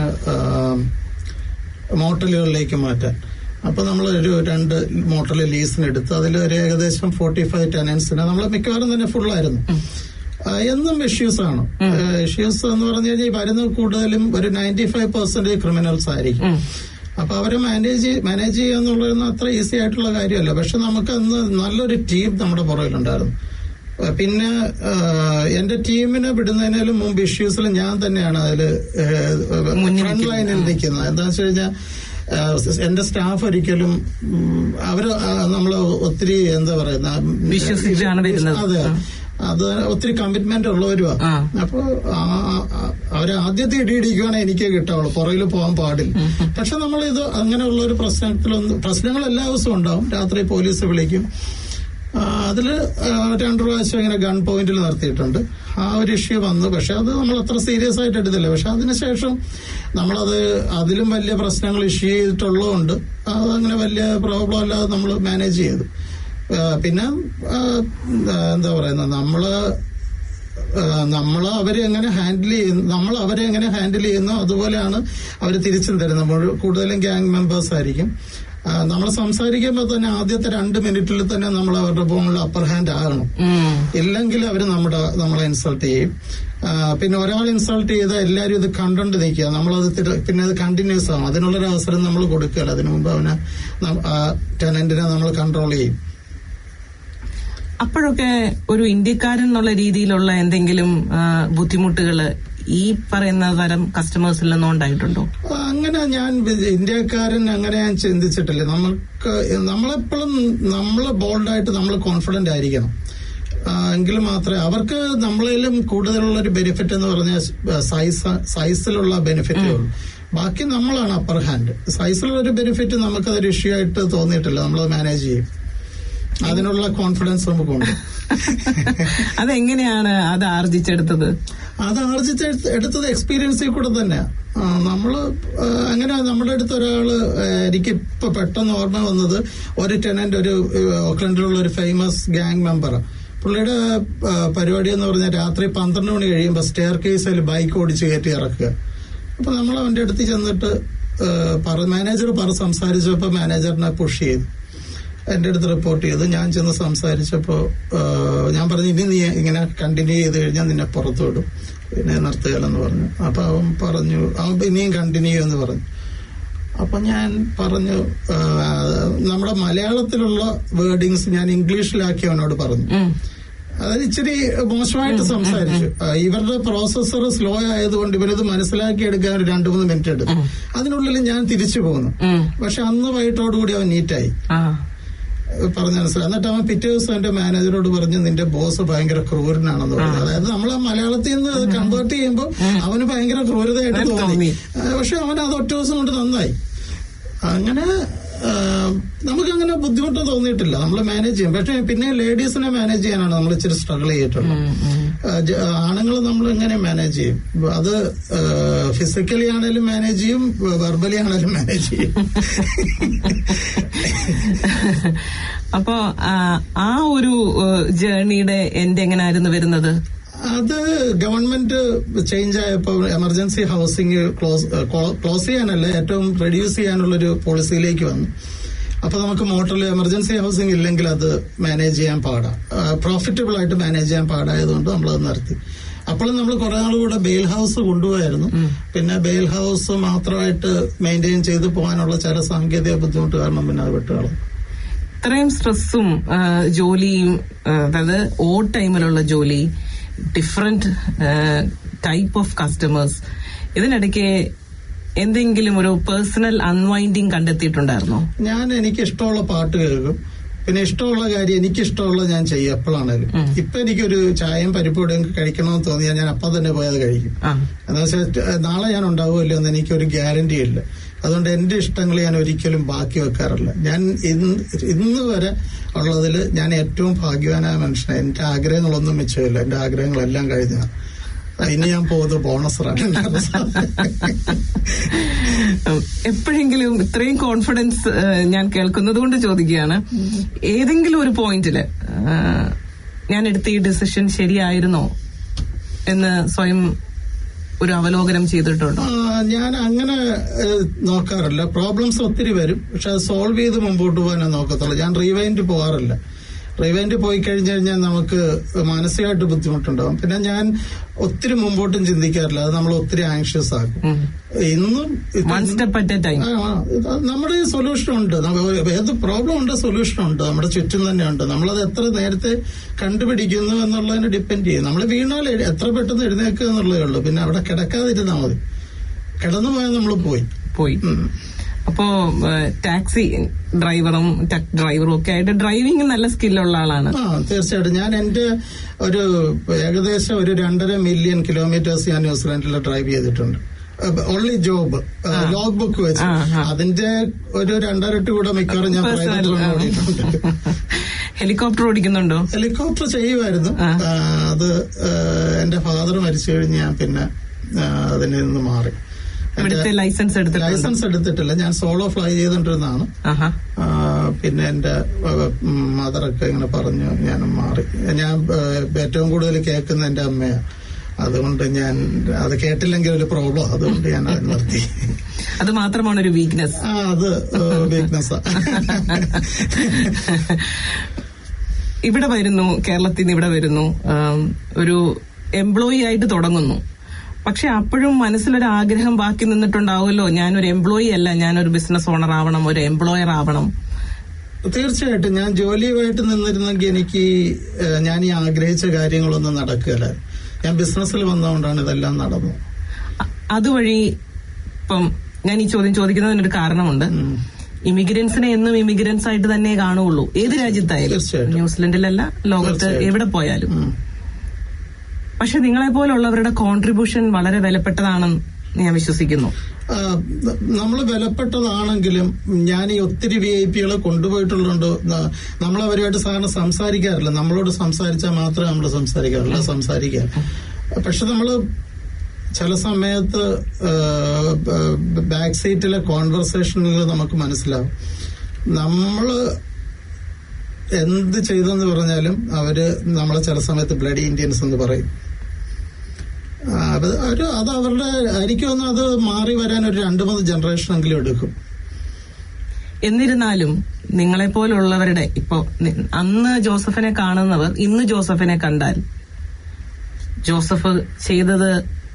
മോട്ടലുകളിലേക്ക് മാറ്റാൻ അപ്പൊ നമ്മൾ ഒരു രണ്ട് മോട്ടൽ ലീസിന് എടുത്ത് അതിൽ ഒരു ഏകദേശം ഫോർട്ടി ഫൈവ് ടെനൻസിന് നമ്മൾ മിക്കവാറും തന്നെ ഫുള്ളായിരുന്നു ആ, എന്നും ഇഷ്യൂസ് ആണ് ഇഷ്യൂസ് എന്ന് പറഞ്ഞു കഴിഞ്ഞാൽ ഈ വരുന്ന കൂടുതലും ഒരു നയൻറ്റി ഫൈവ് പെർസെന്റ് ക്രിമിനൽസ് ആയിരിക്കും അപ്പൊ അവരെ മാനേജ് മാനേജ് ചെയ്യുക എന്നുള്ളതൊന്നും അത്ര ഈസി ആയിട്ടുള്ള കാര്യമല്ല പക്ഷെ നമുക്ക് അന്ന് നല്ലൊരു ടീം നമ്മുടെ പുറകിലുണ്ടായിരുന്നു ഏഹ് പിന്നെ ഏഹ് എന്റെ ടീമിനെ വിടുന്നതിനേലും മുമ്പ് ഇഷ്യൂസിൽ ഞാൻ തന്നെയാണ് അതിൽ ഫ്രണ്ട് ലൈനിൽ നിൽക്കുന്നത് എന്താ വെച്ച് കഴിഞ്ഞാൽ ഏഹ് എന്റെ സ്റ്റാഫ് ഒരിക്കലും ഉം, അവര് നമ്മൾ ഒത്തിരി എന്താ പറയുന്ന വിശ്വസിച്ചാണ് വരുന്നത്. അതെ അത് ഒത്തിരി കമ്മിറ്റ്മെന്റ് ഉള്ളവരുവാ ആ. അപ്പൊ ആ- ആ- അവരെ ആദ്യത്തെ ഇടിയിടിക്കുവാണെങ്കിൽ എനിക്ക് കിട്ടാവുള്ളൂ പുറകിൽ പോകാൻ പാടില്ല പക്ഷെ നമ്മൾ ഇത് അങ്ങനെയുള്ള ഒരു പ്രശ്നത്തിലൊന്നും പ്രശ്നങ്ങൾ എല്ലാ ദിവസവും ഉണ്ടാവും രാത്രി പോലീസ് വിളിക്കും ആ, അതില് ആ, രണ്ടു പ്രാവശ്യം ഇങ്ങനെ ഗൺ പോയിന്റിൽ നിർത്തിയിട്ടുണ്ട് ആ ഒരു ഇഷ്യൂ വന്നു പക്ഷെ അത് നമ്മൾ അത്ര സീരിയസ് ആയിട്ട് എടുത്തില്ല പക്ഷെ അതിനുശേഷം നമ്മളത് അതിലും വലിയ പ്രശ്നങ്ങൾ ഇഷ്യൂ ചെയ്തിട്ടുള്ളതുകൊണ്ട് അതങ്ങനെ വലിയ പ്രോബ്ലം അല്ലാതെ നമ്മൾ മാനേജ് ചെയ്തു ആ, പിന്നെ ആ, എന്താ പറയുന്നത് നമ്മള് നമ്മൾ അവരെ എങ്ങനെ ഹാൻഡിൽ ചെയ്യുന്നു നമ്മൾ അവരെ എങ്ങനെ ഹാൻഡിൽ ചെയ്യുന്നു അതുപോലെയാണ് അവർ തിരിച്ചും തരുന്നത് മുഴു- കൂടുതലും ഗ്യാങ് മെമ്പേഴ്സ് ആയിരിക്കും നമ്മൾ സംസാരിക്കുമ്പോൾ തന്നെ ആദ്യത്തെ രണ്ട് മിനിറ്റിൽ തന്നെ നമ്മൾ അവരുടെ ഫോണിൽ അപ്പർ ഹാൻഡ് ആകണം ഉം. ഇല്ലെങ്കിൽ അവർ നമ്മുടെ നമ്മളെ ഇൻസൾട്ട് ചെയ്യും ആ, പിന്നെ ഒരാൾ ഇൻസൾട്ട് ചെയ്താൽ എല്ലാവരും ഇത് കണ്ടോണ്ട് നിൽക്കുക നമ്മളത് തിര- പിന്നെ അത് കണ്ടിന്യൂസ് ആവും അതിനുള്ളൊരു അവസരം നമ്മൾ കൊടുക്കുകയല്ല അതിനു മുമ്പ് അവനെ നം- ആ ടെനന്റിനെ നമ്മൾ കൺട്രോൾ ചെയ്യും അപ്പോഴൊക്കെ ഒരു ഇന്ത്യക്കാരൻ എന്നുള്ള രീതിയിലുള്ള എന്തെങ്കിലും ബുദ്ധിമുട്ടുകൾ ഈ പറയുന്ന തരം കസ്റ്റമേഴ്സിൽ നിന്നും ഉണ്ടായിട്ടുണ്ടോ ആ, അങ്ങനെ ഞാൻ വി- ഇന്ത്യക്കാരൻ അങ്ങനെ ഞാൻ ചിന്തിച്ചിട്ടില്ല നമുക്ക് നമ്മളെപ്പോഴും നമ്മൾ ബോൾഡായിട്ട് നമ്മൾ കോൺഫിഡന്റ് ആയിരിക്കണം ആ, എങ്കിൽ മാത്രമേ അവർക്ക് നമ്മളിലും കൂടുതലുള്ള ഒരു ബെനിഫിറ്റ് എന്ന് പറഞ്ഞാൽ സൈസ് സൈസിലുള്ള ബെനിഫിറ്റേ ഉള്ളൂ ബാക്കി നമ്മളാണ് അപ്പർ ഹാൻഡ് സൈസിലുള്ള ഒരു ബെനിഫിറ്റ് നമുക്കതൊരു ഇഷ്യൂ ആയിട്ട് തോന്നിയിട്ടില്ല നമ്മൾ മാനേജ് ചെയ്യും അതിനുള്ള കോൺഫിഡൻസ് നമുക്കുണ്ട് അതെങ്ങനെയാണ് അത് ആർജിച്ചെടുത്തത് അത് ആർജിച്ച് എടുത്ത- എടുത്തത് എക്സ്പീരിയൻസിൽ കൂടെ തന്നെ നമ്മള് ആ, അങ്ങനെ നമ്മുടെ അടുത്ത് ഒരാള് ആ, എനിക്ക് ഇപ്പൊ പെട്ടെന്ന് ഓർമ്മ വന്നത് ഒരു ടെനന്റ് ഒരു ആ, ഓക്ലൻഡിലുള്ള ഒരു ഫേമസ് ഗ്യാങ് മെമ്പർ പുള്ളിയുടെ ആ, പരിപാടി എന്ന് പറഞ്ഞാൽ രാത്രി പന്ത്രണ്ട് മണി കഴിയുമ്പോൾ സ്റ്റെയർ കേസിൽ ബൈക്ക് ഓടിച്ച് കയറ്റി ഇറക്കുക അപ്പൊ നമ്മൾ അവന്റെ അടുത്ത് ചെന്നിട്ട് ആ, പറ മാനേജർ പറ സംസാരിച്ചപ്പോ മാനേജറിനെ പുഷ് ചെയ്തു എന്റെ അടുത്ത് റിപ്പോർട്ട് ചെയ്തു ഞാൻ ചെന്ന് സംസാരിച്ചപ്പോ ആ, ഞാൻ പറഞ്ഞു ഇനി നീ ഇങ്ങനെ കണ്ടിന്യൂ ചെയ്ത് കഴിഞ്ഞാൽ നിന്നെ പുറത്തു വിടും പിന്നെ നിർത്തുകയല്ലെന്ന് പറഞ്ഞു അപ്പൊ അവൻ പറഞ്ഞു അവൻ ഇനിയും കണ്ടിന്യൂ എന്ന് പറഞ്ഞു അപ്പൊ ഞാൻ പറഞ്ഞു ആ, നമ്മുടെ മലയാളത്തിലുള്ള വേർഡിങ്സ് ഞാൻ ഇംഗ്ലീഷിലാക്കി അവനോട് പറഞ്ഞു ഉം. അതായത് ഇച്ചിരി മോശമായിട്ട് സംസാരിച്ചു ആ, ഇവരുടെ പ്രോസസ്സർ സ്ലോ ആയതുകൊണ്ട് ഇവരത് മനസ്സിലാക്കി എടുക്കാൻ ഒരു രണ്ടു മൂന്ന് മിനിറ്റ് എടുക്കും അതിനുള്ളിൽ ഞാൻ തിരിച്ചു പോകുന്നു ഉം. പക്ഷെ അന്ന് വൈകിട്ടോടുകൂടി അവൻ നീറ്റായി ആ പറഞ്ഞ മനസ്സിലായി എന്നിട്ട് അവൻ പിറ്റേ ദിവസം എന്റെ മാനേജറോട് പറഞ്ഞു നിന്റെ ബോസ് ഭയങ്കര ക്രൂരനാണെന്ന് പറഞ്ഞു അതായത് നമ്മൾ ആ മലയാളത്തിൽ നിന്ന് അത് കൺവേർട്ട് ചെയ്യുമ്പോൾ അവന് ഭയങ്കര ക്രൂരതയായിട്ട് തോന്നി. തോന്നി ആ, പക്ഷെ അവൻ അത് ഒറ്റ ദിവസം കൊണ്ട് നന്നായി അങ്ങനെ ആ, നമുക്കങ്ങനെ ബുദ്ധിമുട്ട് തോന്നിയിട്ടില്ല നമ്മൾ മാനേജ് ചെയ്യും പക്ഷെ പിന്നെ ലേഡീസിനെ മാനേജ് ചെയ്യാനാണ് നമ്മൾ ഇച്ചിരി സ്ട്രഗിൾ ചെയ്തിട്ടുള്ളത് ആണുങ്ങൾ നമ്മൾ എങ്ങനെ മാനേജ് ചെയ്യും അത് ഫിസിക്കലി ആണെങ്കിലും മാനേജ് ചെയ്യും വെർബലി ആണെങ്കിലും മാനേജ് ചെയ്യും അപ്പോ ആ, ആ ഒരു ജേർണിയുടെ എന്റെ എങ്ങനെയായിരുന്നു വരുന്നത് അത് ഗവൺമെന്റ് ചേഞ്ച് ആയപ്പോൾ എമർജൻസി ഹൗസിംഗ് ക്ലോസ് ക്ലോസ് ചെയ്യാനല്ല ഏറ്റവും റെഡ്യൂസ് ചെയ്യാനുള്ളൊരു പോളിസിയിലേക്ക് വന്നു അപ്പൊ നമുക്ക് മോട്ടറിൽ എമർജൻസി ഹൗസിംഗ് ഇല്ലെങ്കിൽ അത് മാനേജ് ചെയ്യാൻ പാടാ പ്രോഫിറ്റബിൾ ആയിട്ട് മാനേജ് ചെയ്യാൻ പാടായതുകൊണ്ട് നമ്മൾ അത് നിർത്തി അപ്പോഴും നമ്മൾ കുറെ നാൾ കൂടെ ബെയിൽ ഹൗസ് കൊണ്ടുപോയായിരുന്നു പിന്നെ ബെയിൽ ഹൗസ് മാത്രമായിട്ട് മെയിൻറ്റെയിൻ ചെയ്ത് പോകാനുള്ള ചില സാങ്കേതിക ബുദ്ധിമുട്ട് കാരണം പിന്നെ അത് വിട്ടുകളഞ്ഞു ഇത്രയും സ്ട്രെസ്സും ആ, ജോലിയും ആ, അതായത് ഓ ടൈമിലുള്ള ജോലി ഡിഫറെന്റ് ടൈപ്പ് ഓഫ് കസ്റ്റമേഴ്സ് ഇതിനിടയ്ക്ക് എന്തെങ്കിലും ഒരു പേഴ്സണൽ അൺവൈൻഡിങ് കണ്ടെത്തിയിട്ടുണ്ടായിരുന്നോ ഞാൻ എനിക്ക് ഇഷ്ടമുള്ള പാട്ട് കേൾക്കും പിന്നെ ഇഷ്ടമുള്ള കാര്യം എനിക്ക് ഇഷ്ടമുള്ള ഞാൻ ചെയ്യും എപ്പോഴാണേലും ഇപ്പൊ എനിക്കൊരു ചായയും പരിപ്പൂടെയും കഴിക്കണമെന്ന് തോന്നിയാൽ ഞാൻ അപ്പം തന്നെ പോയി അത് കഴിക്കും ആ എന്ന് വെച്ചാൽ നാളെ ഞാൻ ഉണ്ടാവുമല്ലോ എന്ന് എനിക്കൊരു ഗ്യാരണ്ടി ഇല്ല അതുകൊണ്ട് എന്റെ ഇഷ്ടങ്ങൾ ഞാൻ ഒരിക്കലും ബാക്കി വെക്കാറില്ല ഞാൻ ഇന്ന് ഇന്ന് വരെ ഉള്ളതിൽ ഞാൻ ഏറ്റവും ഭാഗ്യവാനായ മനുഷ്യനാണ് എന്റെ ആഗ്രഹങ്ങളൊന്നും മിച്ചമില്ല എന്റെ ആഗ്രഹങ്ങളെല്ലാം കഴിഞ്ഞ ഇനി ഞാൻ പോകുന്നത് ബോണസ് ഉം, എപ്പോഴെങ്കിലും ഇത്രയും കോൺഫിഡൻസ് ഏഹ്, ഞാൻ കേൾക്കുന്നത് കൊണ്ട് ചോദിക്കുകയാണ് ഏതെങ്കിലും ഒരു പോയിന്റില് ഏഹ്, ഞാൻ എടുത്ത ഈ ഡിസിഷൻ ശരിയായിരുന്നോ എന്ന് സ്വയം ഒരു അവലോകനം ചെയ്തിട്ടുണ്ടോ ഞാൻ അങ്ങനെ ഏഹ്, നോക്കാറില്ല പ്രോബ്ലംസ് ഒത്തിരി വരും പക്ഷെ അത് സോൾവ് ചെയ്ത് മുമ്പോട്ട് പോകാനേ നോക്കത്തുള്ളൂ ഞാൻ റീവൈൻഡ് പോകാറില്ല റീവൈൻഡ് പോയി കഴിഞ്ഞു കഴിഞ്ഞാൽ നമുക്ക് മാനസികമായിട്ട് ബുദ്ധിമുട്ടുണ്ടാവും പിന്നെ ഞാൻ ഒത്തിരി മുമ്പോട്ടും ചിന്തിക്കാറില്ല അത് നമ്മൾ ഒത്തിരി ആങ്ഷ്യസ് ആക്കും ഇന്നും ഇത് one step at a time ആ, ആ, ഇത് നമ്മുടെ ഈ സൊല്യൂഷൻ ഉണ്ട് നമ്മ- ഏത് പ്രോബ്ലം ഉണ്ട് സൊല്യൂഷൻ ഉണ്ട് നമ്മുടെ ചുറ്റും തന്നെ ഉണ്ട് നമ്മളത് എത്ര നേരത്തെ കണ്ടുപിടിക്കുന്നു എന്നുള്ളതിനെ ഡിപ്പെൻഡ് ചെയ്യും നമ്മൾ വീണാൽ എഴ- എത്ര പെട്ടെന്ന് എഴുന്നേക്കുക എന്നുള്ളതേ ഉള്ളൂ പിന്നെ അവിടെ കിടക്കാതിരുന്നാൽ മതി കിടന്നു പോയാൽ നമ്മൾ പോയി പോയി ഉം. അപ്പോ ഏഹ്, ടാക്സി ഡ്രൈവറും ടക് ഡ്രൈവറും ഒക്കെ ആയിട്ട് ഡ്രൈവിംഗ് നല്ല സ്കില്ലുള്ള ആളാണ് ആ തീർച്ചയായിട്ടും ഞാൻ എന്റെ ഒരു ഏകദേശം ഒരു രണ്ടര മില്യൺ കിലോമീറ്റേഴ്സ് ഞാൻ ന്യൂസിലാൻഡിൽ ഡ്രൈവ് ചെയ്തിട്ടുണ്ട് ഓൺലി ജോബ് ലോഗ് ബുക്ക് വെച്ച് ആ, ആ. അതിന്റെ ഒരു രണ്ടരട്ട് കൂടെ മിക്കവാറും ഞാൻ Personal, പ്രൈവറ്റ് ആ. ഓടിയിട്ടുണ്ട് ഹെലികോപ്റ്റർ ഓടിക്കുന്നുണ്ടോ ഹെലികോപ്റ്റർ ചെയ്യുമായിരുന്നു ആ. ആ, അത് ആ, എന്റെ ഫാദർ മരിച്ചു കഴിഞ്ഞ് ഞാൻ പിന്നെ ആ, അതിൽ നിന്ന് മാറി ഇവിടുത്തെ ലൈസൻസ് എടുത്തിട്ടുണ്ടോ ലൈസൻസ് എടുത്തിട്ടില്ല ഞാൻ സോളോ ഫ്ലൈ ചെയ്തോണ്ടിരുന്നതാണ് ആഹാ ആ, പിന്നെ എന്റെ മദറൊക്കെ ഇങ്ങനെ പറഞ്ഞു ഞാൻ മാറി ഞാൻ ആ, ഏറ്റവും കൂടുതൽ കേൾക്കുന്ന എന്റെ അമ്മയാണ് അതുകൊണ്ട് ഞാൻ അത് കേട്ടില്ലെങ്കിൽ ഒരു പ്രോബ്ലം അതുകൊണ്ട് ഞാൻ അത് നിർത്തി അത് മാത്രമാണ് ഒരു വീക്ക്നെസ് ആ അത് വീക്ക്നെസ്സാ ഇവിടെ വരുന്നു കേരളത്തിൽ നിന്ന് ഇവിടെ വരുന്നു ആം, ഒരു എംപ്ലോയി ആയിട്ട് തുടങ്ങുന്നു പക്ഷെ അപ്പോഴും മനസ്സിലൊരു ആഗ്രഹം ബാക്കി നിന്നിട്ടുണ്ടാവുമല്ലോ ഞാനൊരു എംപ്ലോയി അല്ല ഞാനൊരു ബിസിനസ് ഓണർ ആവണം ഒരു എംപ്ലോയർ ആവണം തീർച്ചയായിട്ടും ഞാൻ ജോലിയുമായിട്ട് നിന്നിരുന്നെങ്കിൽ എനിക്ക് ഏഹ്, ഞാൻ ഈ ആഗ്രഹിച്ച കാര്യങ്ങളൊന്നും നടക്കുകയില്ല ഞാൻ ബിസിനസ്സിൽ വന്നതുകൊണ്ടാണ് ഇതെല്ലാം നടന്നത് അ- അതുവഴി ഇപ്പം ഞാൻ ഈ ചോദ്യം ചോദിക്കുന്നതിനൊരു കാരണമുണ്ട് ഉം. ഇമിഗ്രൻസിനെ എന്നും ഇമിഗ്രൻസ് ആയിട്ട് തന്നെ കാണുകയുള്ളൂ ഏത് രാജ്യത്തായാലും തീർച്ചയായിട്ടും. ന്യൂസിലൻഡിലല്ല ലോകത്ത് തീർച്ചയായിട്ടും. എവിടെ പോയാലും ഉം. പക്ഷെ നിങ്ങളെ പോലുള്ളവരുടെ കോൺട്രിബ്യൂഷൻ വളരെ വിലപ്പെട്ടതാണെന്ന് ഞാൻ വിശ്വസിക്കുന്നു നമ്മൾ വിലപ്പെട്ടതാണെങ്കിലും ഞാൻ ഈ ഒത്തിരി വി ഐ പികളെ കൊണ്ടുപോയിട്ടുള്ളതുകൊണ്ട് നമ്മൾ അവരുമായിട്ട് സാധാരണ സംസാരിക്കാറില്ല നമ്മളോട് സംസാരിച്ചാൽ മാത്രമേ നമ്മൾ സംസാരിക്കാറുള്ളൂ സംസാരിക്കാൻ പക്ഷെ നമ്മൾ ചില സമയത്ത് ബാക്ക് സീറ്റിലെ കോൺവെർസേഷനിൽ നമുക്ക് മനസ്സിലാവും നമ്മള് എന്ത് ചെയ്തെന്ന് പറഞ്ഞാലും അവര് നമ്മളെ ചില സമയത്ത് ബ്ലഡി ഇന്ത്യൻസ് എന്ന് പറയും ആ, അത് ഒരു അത് അവരുടെ എനിക്ക് തോന്നുന്നു അത് മാറി വരാൻ ഒരു രണ്ടു മൂന്ന് ജനറേഷൻ എങ്കിലും എടുക്കും എന്നിരുന്നാലും നിങ്ങളെ പോലുള്ളവരുടെ ഇപ്പോ നി- അന്ന് ജോസഫിനെ കാണുന്നവർ ഇന്ന് ജോസഫിനെ കണ്ടാൽ ജോസഫ് ചെയ്തത്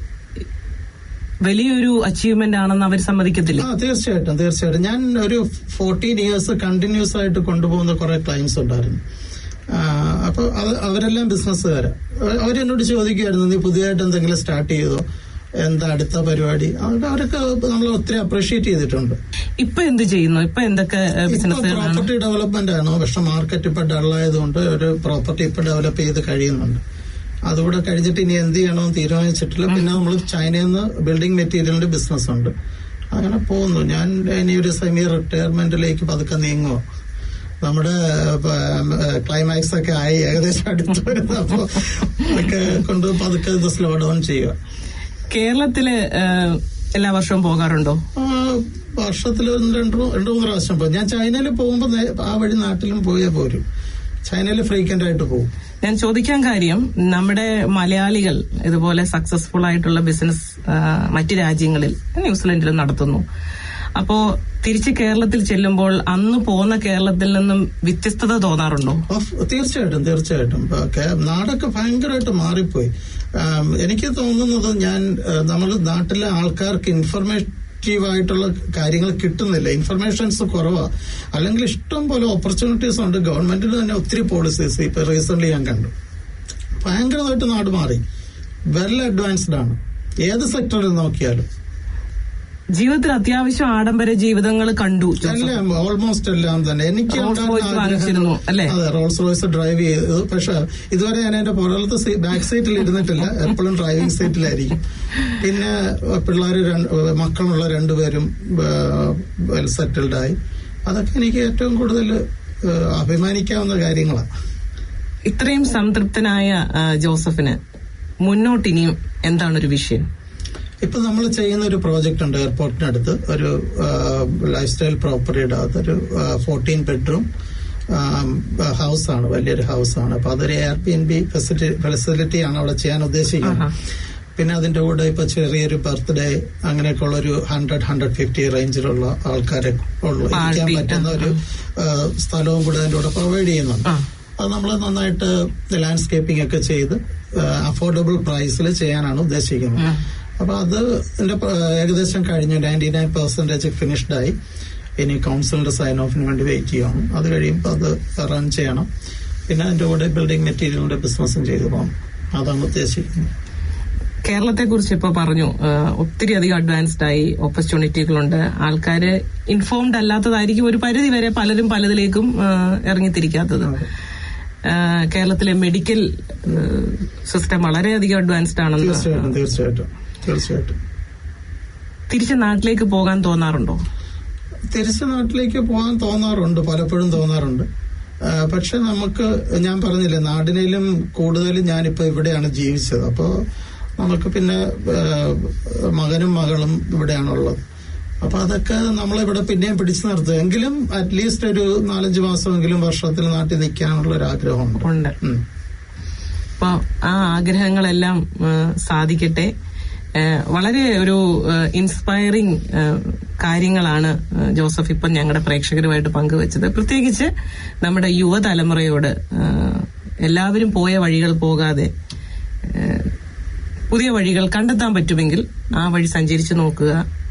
വലിയൊരു അച്ചീവ്മെന്റ് ആണെന്ന് അവർ സമ്മതിക്കത്തില്ല ആ തീർച്ചയായിട്ടും തീർച്ചയായിട്ടും ഞാൻ ഒരു ഫോർട്ടീൻ ഇയേഴ്സ് കണ്ടിന്യൂസ് ആയിട്ട് കൊണ്ടുപോകുന്ന കുറെ ക്ലയൻസ് ഉണ്ടായിരുന്നു ആ, അപ്പൊ അത് അവരെല്ലാം ബിസിനസ്സുകാരാ അവ- അവരെന്നോട് ചോദിക്കുമായിരുന്നു നീ പുതിയതായിട്ട് എന്തെങ്കിലും സ്റ്റാർട്ട് ചെയ്തോ എന്താ അടുത്ത പരിപാടി അവർക്ക് അവരൊക്കെ നമ്മൾ ഒത്തിരി അപ്രീഷിയേറ്റ് ചെയ്തിട്ടുണ്ട് ഇപ്പൊ എന്ത് ചെയ്യുന്നു ഇപ്പൊ എന്തൊക്കെ ഇപ്പൊ ബിസിനസ്സുകളാണ് പ്രോപ്പർട്ടി ഡെവലപ്മെന്റ് ആണ് പക്ഷെ മാർക്കറ്റ് ഇപ്പൊ ഡള്ളായതുകൊണ്ട് ഒരു പ്രോപ്പർട്ടി ഇപ്പൊ ഡെവലപ്പ് ചെയ്ത് കഴിയുന്നുണ്ട് അതുകൂടെ കഴിഞ്ഞിട്ട് ഇനി എന്ത് ചെയ്യണമെന്ന് തീരുമാനിച്ചിട്ടില്ല പിന്നെ നമ്മൾ ചൈനയിൽ നിന്ന് ബിൽഡിംഗ് മെറ്റീരിയലിന്റെ ബിസിനസ് ഉണ്ട് അങ്ങനെ പോകുന്നു ഞാൻ ഇനി ഒരു സെമി റിട്ടയർമെന്റിലേക്ക് പതുക്കെ നീങ്ങുക നമ്മുടെ ക്ലൈമാക്സ് ഒക്കെ ആയി ഏകദേശം അടുത്ത് വരുന്നത് അപ്പൊ ഒക്കെ കൊണ്ട് പതുക്കെ ഇത് സ്ലോ ഡൗൺ ചെയ്യുക കേരളത്തില് ഏഹ്, എല്ലാ വർഷവും പോകാറുണ്ടോ ആ, വർഷത്തിൽ ഒന്ന് രണ്ട് മൂ- രണ്ട് മൂന്ന് പ്രാവശ്യം പോകും ഞാൻ ചൈനയിൽ പോകുമ്പോൾ നേ- ആ വഴി നാട്ടിലും പോയേ പോരും ചൈനയിൽ ഫ്രീക്വന്റ് ആയിട്ട് പോകും ഞാൻ ചോദിക്കാൻ കാര്യം നമ്മുടെ മലയാളികൾ ഇതുപോലെ സക്സസ്ഫുൾ ആയിട്ടുള്ള ബിസിനസ് മറ്റു രാജ്യങ്ങളിൽ ന്യൂസിലൻഡിലും നടത്തുന്നു അപ്പോ തിരിച്ച് കേരളത്തിൽ ചെല്ലുമ്പോൾ അന്ന് പോന്ന കേരളത്തിൽ നിന്നും വ്യത്യസ്തത തോന്നാറുണ്ടോ ഓഫ്- തീർച്ചയായിട്ടും തീർച്ചയായിട്ടും ഇപ്പൊ കേ- നാടൊക്കെ ഭയങ്കരമായിട്ട് മാറിപ്പോയി ആം, എനിക്ക് തോന്നുന്നത് ഞാൻ നമ്മൾ നാട്ടിലെ ആൾക്കാർക്ക് ഇൻഫർമേറ്റീവ് ആയിട്ടുള്ള കാര്യങ്ങൾ കിട്ടുന്നില്ല ഇൻഫർമേഷൻസ് കുറവാ അല്ലെങ്കിൽ ഇഷ്ടം പോലെ ഓപ്പർച്യൂണിറ്റീസ് ഉണ്ട് ഗവൺമെന്റിന് തന്നെ ഒത്തിരി പോളിസീസ് ഇപ്പൊ റീസെന്റ് ഞാൻ കണ്ടു ഭയങ്കരമായിട്ട് നാട് മാറി വെൽ അഡ്വാൻസ്ഡ് ആണ് ഏത് സെക്ടറിൽ നോക്കിയാലും ജീവിതത്തിൽ അത്യാവശ്യം ആഡംബര ജീവിതങ്ങൾ കണ്ടു ജോസഫ്. എല്ലാം ഓൾമോസ്റ്റ് എല്ലാം തന്നെ എനിക്ക് റോൾസ് ഉണ്ടായിരുന്ന റോയ്സ് ആഗ്രഹം- വാങ്ങിച്ചിരുന്നു, അല്ലേ? അതെ റോൾസ് റോയ്സ് ഡ്രൈവ് ചെയ്തു പക്ഷെ ഇതുവരെ ഞാൻ എന്റെ പുറത്തെ ബാക്ക് സീറ്റിൽ ഇരുന്നിട്ടില്ല എപ്പോഴും ഡ്രൈവിംഗ് സീറ്റിലായിരിക്കും പിന്നെ പിള്ളേർ മക്കളുള്ള രണ്ടുപേരും വെൽ സെറ്റിൽഡ് ആയി അതൊക്കെ എനിക്ക് ഏറ്റവും കൂടുതൽ അഭിമാനിക്കാവുന്ന കാര്യങ്ങളാണ് ഇത്രയും സംതൃപ്തനായ ആ, ജോസഫിന് മുന്നോട്ടിനിയും എന്താണ് ഒരു വിഷയം ഇപ്പൊ നമ്മൾ ചെയ്യുന്ന ഒരു പ്രോജക്റ്റ് ഉണ്ട് എയർപോർട്ടിനടുത്ത് ഒരു ലൈഫ് സ്റ്റൈൽ പ്രോപ്പർട്ടിയുടെ അതൊരു ഫോർട്ടീൻ ബെഡ്റൂം ഹൗസ് ആണ് വലിയൊരു ഹൗസ് ആണ് അപ്പൊ അതൊരു Airbnb facility ആണ് അവിടെ ചെയ്യാൻ ഉദ്ദേശിക്കുന്നത് പിന്നെ അതിന്റെ കൂടെ ഇപ്പൊ ചെറിയൊരു ബർത്ത്ഡേ അങ്ങനെയൊക്കെ ഉള്ള ഒരു ഹൺഡ്രഡ് ഹൺഡ്രഡ് ഫിഫ്റ്റി റേഞ്ചിലുള്ള ആൾക്കാരെ ഉള്ളു ഇരിക്കാൻ Party, പറ്റുന്ന ഒരു ആ, സ്ഥലവും കൂടെ അതിന്റെ കൂടെ പ്രൊവൈഡ് ചെയ്യുന്നുണ്ട് ആ. അത് നമ്മൾ നന്നായിട്ട് ലാൻഡ്സ്കേപ്പിംഗ് ഒക്കെ ചെയ്ത് അഫോർഡബിൾ പ്രൈസിൽ ചെയ്യാനാണ് ഉദ്ദേശിക്കുന്നത് അപ്പൊ അത് ഇതിന്റെ പ്ര- ഏകദേശം കഴിഞ്ഞു നയൻറ്റി നയൻ പെർസെന്റേജ് ഫിനിഷ്ഡ് ആയി ഇനി കൗൺസിലിന്റെ സൈൻ ഓഫിന് വേണ്ടി വെയിറ്റ് ചെയ്യണം അത് കഴിയുമ്പോൾ അത് റൺ ചെയ്യണം പിന്നെ അതിന്റെ കൂടെ ബിൽഡിംഗ് മെറ്റീരിയലിന്റെ ബിസിനസ്സും ചെയ്തു പോകണം അതാണ് ഉദ്ദേശിക്കുന്നത് കേരളത്തെ കുറിച്ച് ഇപ്പൊ പറഞ്ഞു ആ, ഒത്തിരി അധികം അഡ്വാൻസ്ഡ് ആയി ഓപ്പർച്യൂണിറ്റികളുണ്ട് ആൾക്കാര് ഇൻഫോംഡ് അല്ലാത്തതായിരിക്കും ഒരു പരിധി വരെ പലരും പലതിലേക്കും ആ, ഇറങ്ങിത്തിരിക്കാത്തത് ആ, കേരളത്തിലെ മെഡിക്കൽ സിസ്റ്റം വളരെയധികം അഡ്വാൻസ്ഡ് ആണെന്ന് തീർച്ചയായിട്ടും തീർച്ചയായിട്ടും തീർച്ചയായിട്ടും തിരിച്ച് നാട്ടിലേക്ക് പോകാൻ തോന്നാറുണ്ടോ തിരിച്ചു നാട്ടിലേക്ക് പോകാൻ തോന്നാറുണ്ട് പലപ്പോഴും തോന്നാറുണ്ട് ആ, പക്ഷെ നമുക്ക് ഞാൻ പറഞ്ഞില്ലേ നാടിനേലും കൂടുതലും ഞാനിപ്പോ ഇവിടെയാണ് ജീവിച്ചത് അപ്പോ നമുക്ക് പിന്നെ ആ, മകനും മകളും ഇവിടെയാണുള്ളത് അപ്പൊ അതൊക്കെ നമ്മളിവിടെ പിന്നെയും പിടിച്ചു നിർത്തും എങ്കിലും അറ്റ്ലീസ്റ്റ് ഒരു നാലഞ്ച് മാസമെങ്കിലും വർഷത്തിൽ നാട്ടിൽ നിൽക്കാനുള്ള ഒരു ആഗ്രഹമുണ്ട് ഉണ്ട് ഉം. അപ്പൊ ആ ആഗ്രഹങ്ങളെല്ലാം ആ, സാധിക്കട്ടെ ആ, വളരെ ഒരു ഇൻസ്പയറിംഗ് കാര്യങ്ങളാണ് ആ, ജോസഫ് ഇപ്പം ഞങ്ങളുടെ പ്രേക്ഷകരുമായിട്ട് പങ്കുവച്ചത് പ്രത്യേകിച്ച് നമ്മുടെ യുവതലമുറയോട് ആ, എല്ലാവരും പോയ വഴികൾ പോകാതെ ആ, പുതിയ വഴികൾ കണ്ടെത്താൻ പറ്റുമെങ്കിൽ ആ വഴി സഞ്ചരിച്ചു നോക്കുക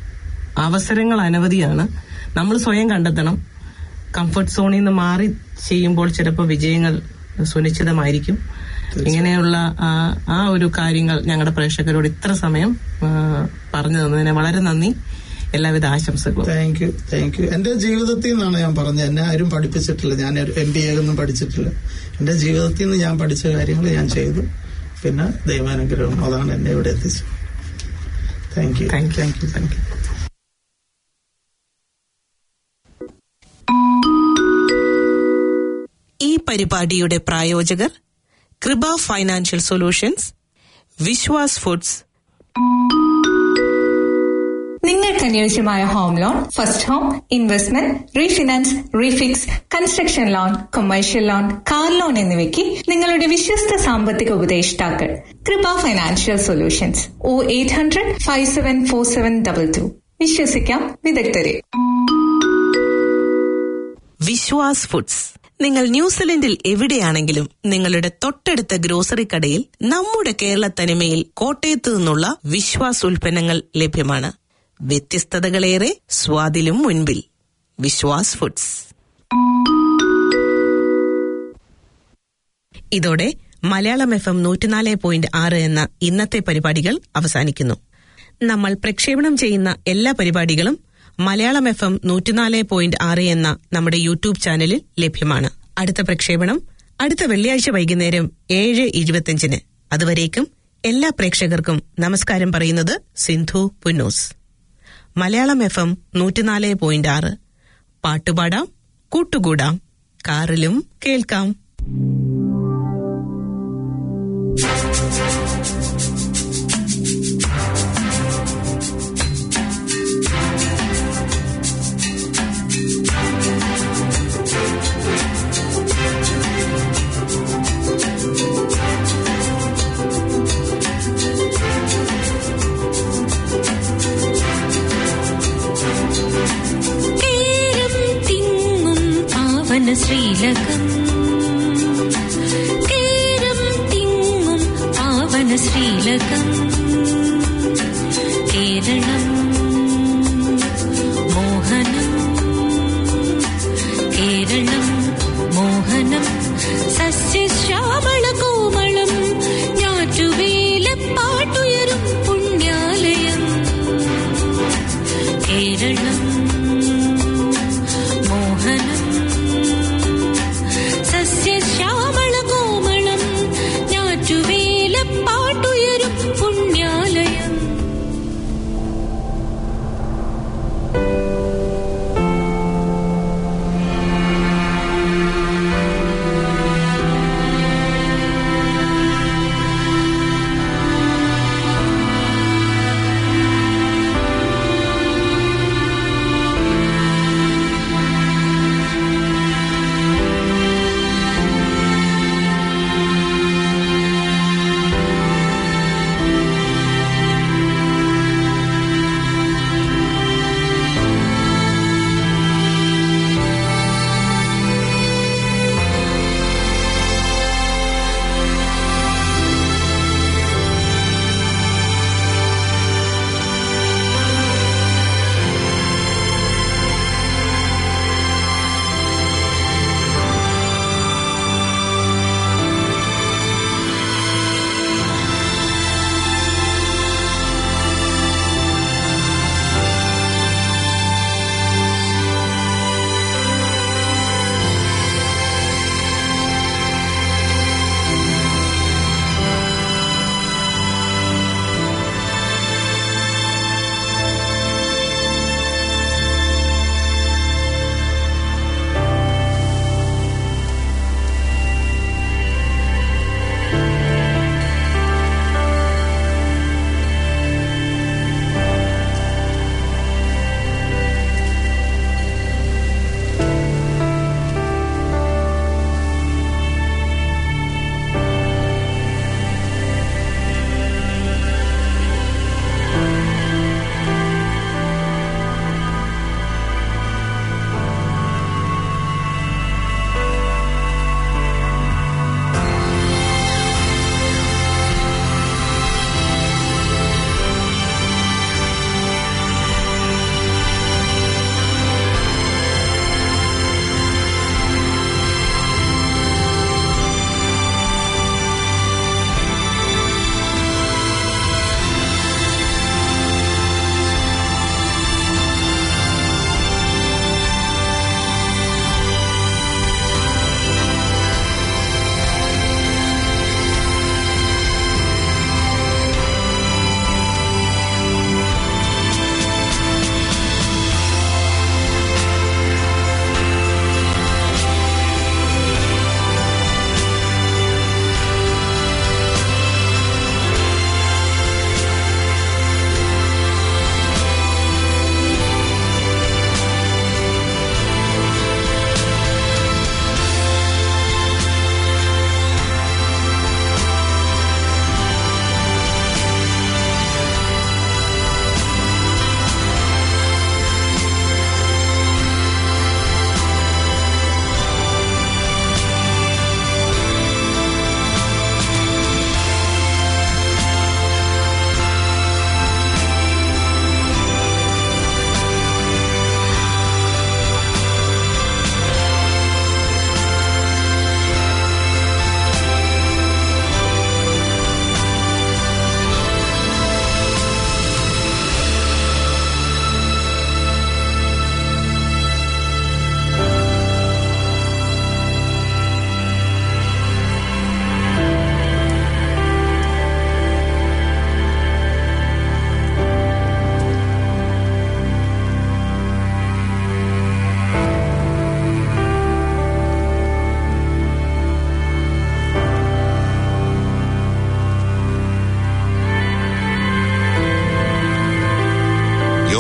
അവസരങ്ങൾ അനവധിയാണ് നമ്മൾ സ്വയം കണ്ടെത്തണം കംഫർട്ട് സോണിൽ നിന്ന് മാറി ചെയ്യുമ്പോൾ ചിലപ്പോൾ വിജയങ്ങൾ സുനിശ്ചിതമായിരിക്കും ഇങ്ങനെയുള്ള ആ, ആ ഒരു കാര്യങ്ങൾ ഞങ്ങളുടെ പ്രേക്ഷകരോട് ഇത്ര സമയം ആ, പറഞ്ഞു തന്നതിന് വളരെ നന്ദി എല്ലാവിധ ആശംസകളും താങ്ക് യു താങ്ക് യു എന്റെ ജീവിതത്തിൽ നിന്നാണ് ഞാൻ പറഞ്ഞത് എന്നെ ആരും പഠിപ്പിച്ചിട്ടില്ല ഞാൻ എം ബി എ ഒന്നും പഠിച്ചിട്ടില്ല എന്റെ ജീവിതത്തിൽ നിന്ന് ഞാൻ പഠിച്ച കാര്യങ്ങൾ ഞാൻ ചെയ്തു പിന്നെ ദൈവാനുഗ്രഹം അതാണ് എന്നെ ഇവിടെ എത്തിച്ചത് thank you Thank you. Thank you thank you ഈ പരിപാടിയുടെ പ്രായോജകർ കൃപ ഫൈനാൻഷ്യൽ സൊല്യൂഷൻസ് വിശ്വാസ് ഫുഡ്സ് നിങ്ങൾക്ക് അനുയോജ്യമായ home loan first home investment refinance refix construction loan commercial loan car loan എന്നിവയ്ക്ക് നിങ്ങളുടെ വിശ്വസ്ത സാമ്പത്തിക ഉപദേഷ്ടാക്കൾ കൃപ financial solutions O eight hundred five seven four seven double two വിശ്വസിക്കാം വിദഗ്ധരെ വിശ്വാസ് ഫുഡ്സ് നിങ്ങൾ ന്യൂസിലൻഡിൽ എവിടെയാണെങ്കിലും നിങ്ങളുടെ തൊട്ടടുത്ത ഗ്രോസറി കടയിൽ നമ്മുടെ കേരള തനിമയിൽ കോട്ടയത്തു നിന്നുള്ള വിശ്വാസ് ഉൽപ്പന്നങ്ങൾ ലഭ്യമാണ് വ്യത്യസ്തതകളേറെ സ്വാദിലും മുൻപിൽ വിശ്വാസ് ഫുഡ്സ് ഇതോടെ മലയാളം എഫ് എം നൂറ്റിനാല് പോയിന്റ് ആറ് എന്ന ഇന്നത്തെ പരിപാടികൾ അവസാനിക്കുന്നു നമ്മൾ പ്രക്ഷേപണം ചെയ്യുന്ന എല്ലാ പരിപാടികളും മലയാളം എഫ് എം നൂറ്റിനാല് പോയിന്റ് ആറ് എന്ന നമ്മുടെ യൂട്യൂബ് ചാനലിൽ ലഭ്യമാണ് അടുത്ത പ്രക്ഷേപണം അടുത്ത വെള്ളിയാഴ്ച വൈകുന്നേരം ഏഴ് ഇരുപത്തിയഞ്ചിന് അതുവരേക്കും എല്ലാ പ്രേക്ഷകർക്കും നമസ്കാരം പറയുന്നത് സിന്ധു പുന്നൂസ് മലയാളം എഫ് എം നൂറ്റിനാല് പോയിന്റ് ആറ് പാട്ടുപാടാം കൂട്ടുകൂടാം കാറിലും കേൾക്കാം കേരം തിങ്ങും പാവന ശ്രീലകം കേരം തിങ്ങും പാവന ശ്രീലകം കേരളം മോഹനം കേരളം മോഹനം സസ്യശ്യാമള കോമളം ഞാറ്റുവേല പാട്ടുയരും പുണ്യാലയം കേരളം മോഹനം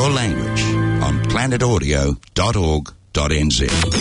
your language on planetaudio.org.nz.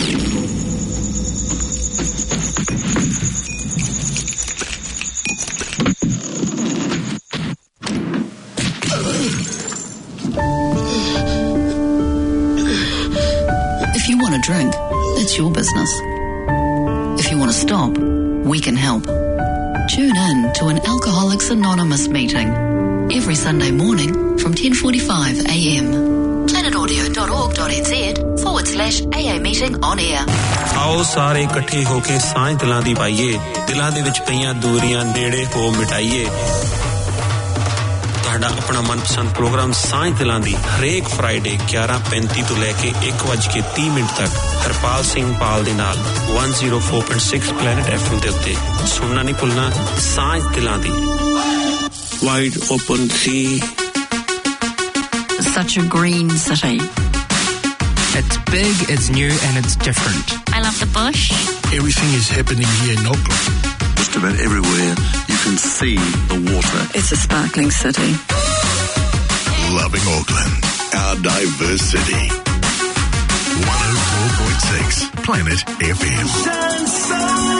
If you want a drink, that's your business. If you want to stop, we can help. Tune in to an Alcoholics Anonymous meeting every Sunday morning from 10:45 a.m. planetaudio.org.nz forward slash AA meeting on air. ਆਓ ਸਾਰੇ ਇਕੱਠੇ ਹੋ ਕੇ ਸਾਂਝ ਦਿਲਾਂ ਦੀ ਪਾਈਏ ਦਿਲਾਂ ਦੇ ਵਿੱਚ ਪਈਆਂ ਦੂਰੀਆਂ ਨੇੜੇ ਹੋ ਮਿਟਾਈਏ ਤੁਹਾਡਾ ਆਪਣਾ ਮਨਪਸੰਦ ਪ੍ਰੋਗਰਾਮ ਸਾਂਝ ਦਿਲਾਂ ਦੀ ਹਰੇਕ ਫਰਾਈਡੇ 11:35 ਤੋਂ ਲੈ ਕੇ 1:30 ਮਿੰਟ ਤੱਕ ਹਰਪਾਲ ਸਿੰਘ ਪਾਲ ਦੇ ਨਾਲ 104.6 ਪਲੈਨਟ ਐਫਐਮ ਦੇ ਉੱਤੇ ਸੁਣਨਾ ਨਹੀਂ ਭੁੱਲਣਾ ਸਾਂਝ ਦਿਲਾਂ ਦੀ ਵਾਈਡ ਓਪਨ ਸੀ Such a green city. It's big, it's new, and it's different. I love the bush. Everything is happening here in Auckland. Just about everywhere you can see the water. It's a sparkling city. Loving Auckland, our diverse city. 104.6 Planet FM.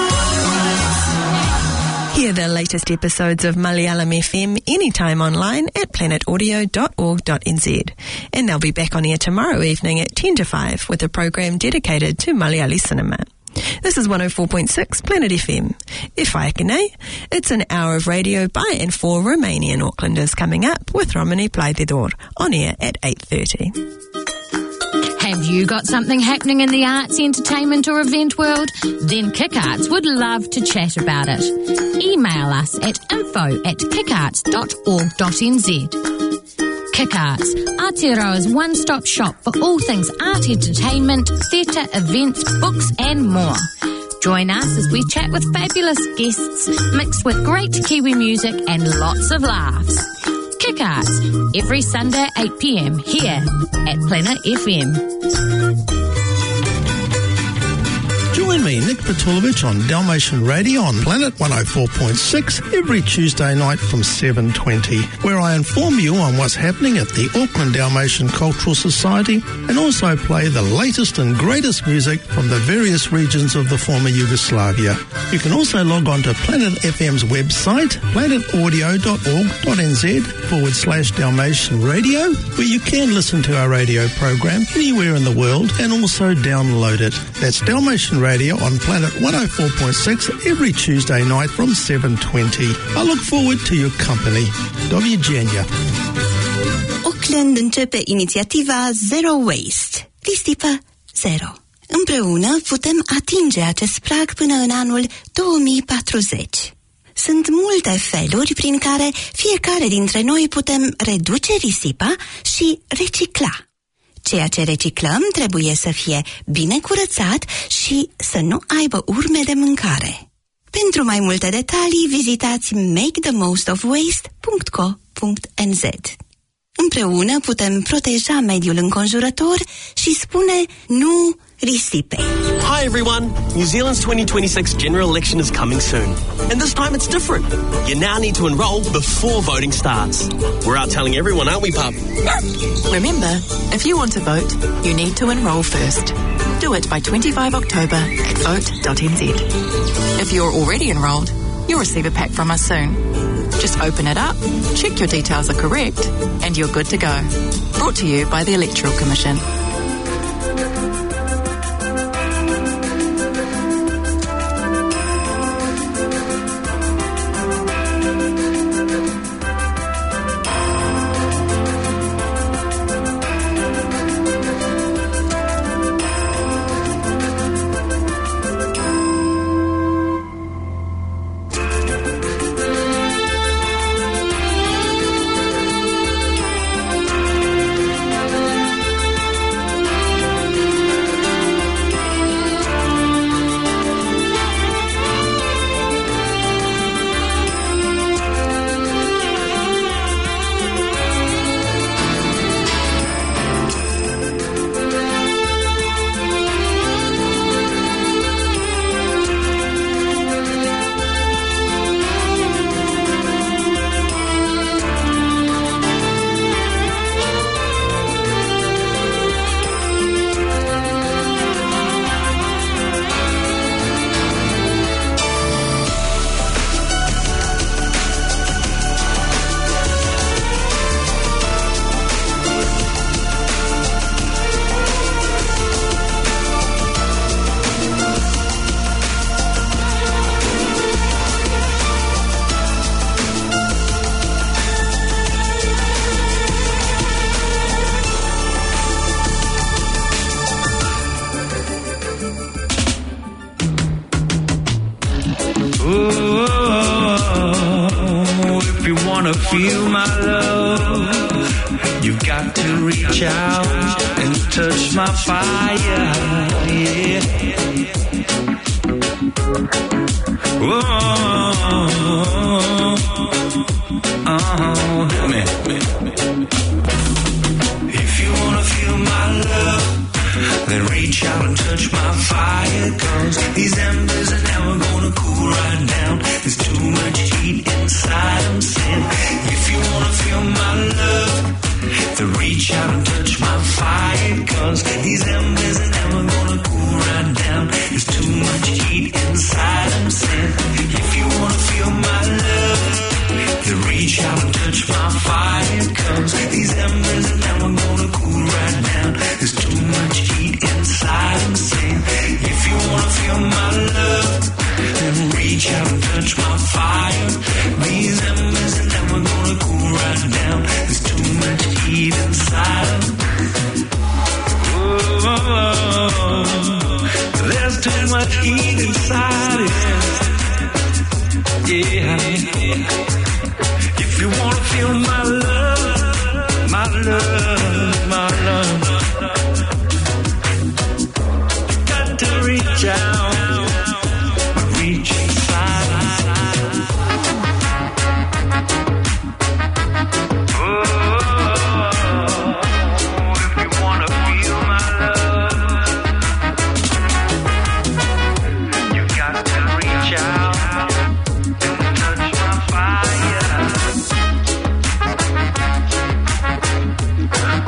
Hear the latest episodes of Malayalam FM anytime online at planetaudio.org.nz. And they'll be back on air tomorrow evening at 10 to 5 with a program dedicated to Malayali cinema. This is 104.6 Planet FM. Ifayakane, it's an hour of radio by and for Romanian Aucklanders coming up with Romani Plaididor on air at 8.30. Have you got something happening in the arts, entertainment, or event world? Then KickArts would love to chat about it. Email us at info at kickarts.org.nz. KickArts, Aotearoa's one-stop shop for all things art, entertainment, theatre, events, books and more. Join us as we chat with fabulous guests, mixed with great Kiwi music and lots of laughs. Kick Arts, every Sunday 8pm here at Planet FM. Join me, Nick Patulovich, on Dalmatian Radio on Planet 104.6 every Tuesday night from 7.20, where I inform you on what's happening at the Auckland Dalmatian Cultural Society and also play the latest and greatest music from the various regions of the former Yugoslavia. You can also log on to Planet FM's website, planetaudio.org.nz forward slash Dalmatian Radio, where you can listen to our radio program anywhere in the world and also download it. That's Dalmatian Radio on Planet 104.6 every Tuesday night from 7.20. I look forward to your company. Do widzenia. Auckland începe inițiativa Zero Waste. Risipă zero. Împreună putem atinge acest prag până în anul 2040. Sunt multe feluri prin care fiecare dintre noi putem reduce risipa și recicla. Ceea ce reciclăm trebuie să fie bine curățat și să nu aibă urme de mâncare. Pentru mai multe detalii, vizitați makethemostofwaste.co.nz. Împreună putem proteja mediul înconjurător și spune nu risipei. Hi everyone! New Zealand's 2026 general election is coming soon. And this time it's different. You now need to enrol before voting starts. We're out telling everyone, aren't we, pup? Remember, if you want to vote, you need to enrol first. Do it by 25 October at vote.nz. If you're already enrolled, you'll receive a pack from us soon. Just open it up, check your details are correct, and you're good to go. Brought to you by the Electoral Commission. wanna feel my love, you've got to reach out and touch my fire. Yeah. Oh, oh, man. If you wanna feel my love, then reach out and touch my fire. Cause these embers are never gonna cool right down. There's too much heat inside them. Saying, if you wanna feel my love, then reach out and touch my fire. Cause these embers are never gonna cool right down. There's too much heat inside them. Saying, if you wanna feel my love, then reach out and touch my fire. Cause these embers are never gonna cool right down. There's too much heat inside them. Saying, if you wanna feel my love, then reach out and touch my fire. These embers are never gonna cool right down. There's too much heat inside them. Oh, there's too much heat inside it. Yeah. If you wanna feel my love, my love, my love, you got to reach out, reach inside. Oh, if you wanna feel my love, you got to reach out and touch my fire.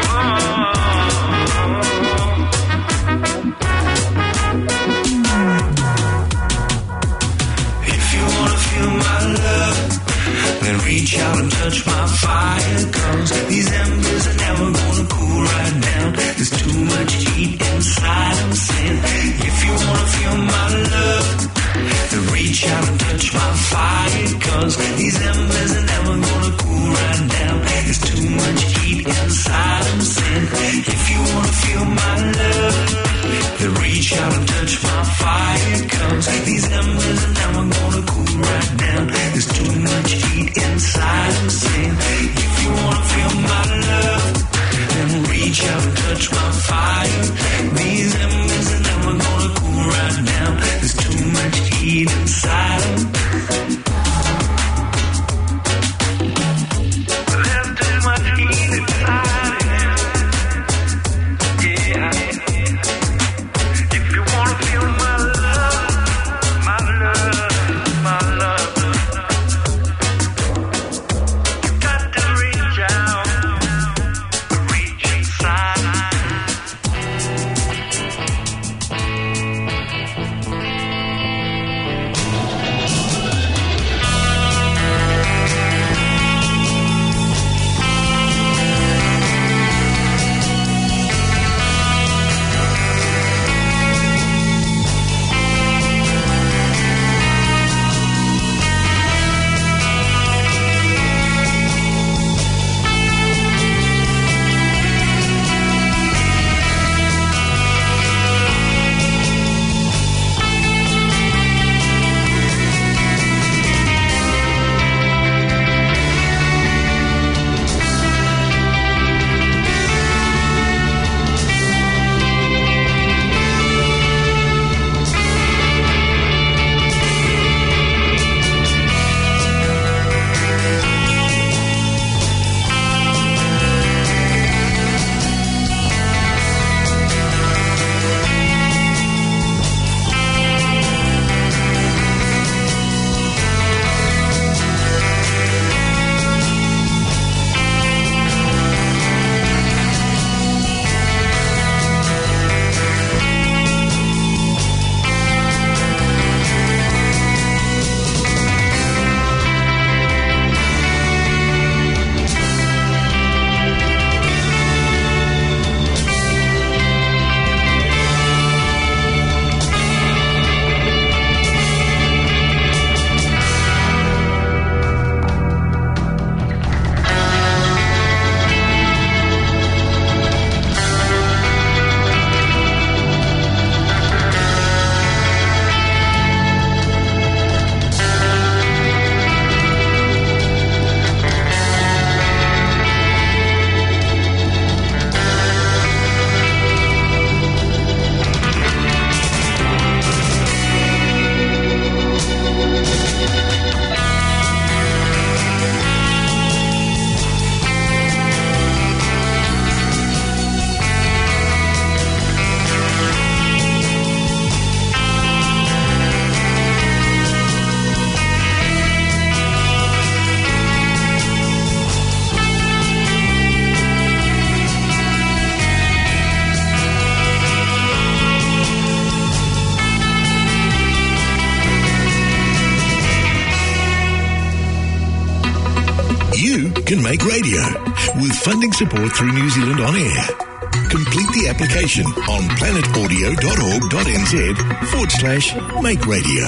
Make Radio with funding support through New Zealand On Air. Complete the application on planetaudio.org.nz forward slash make radio.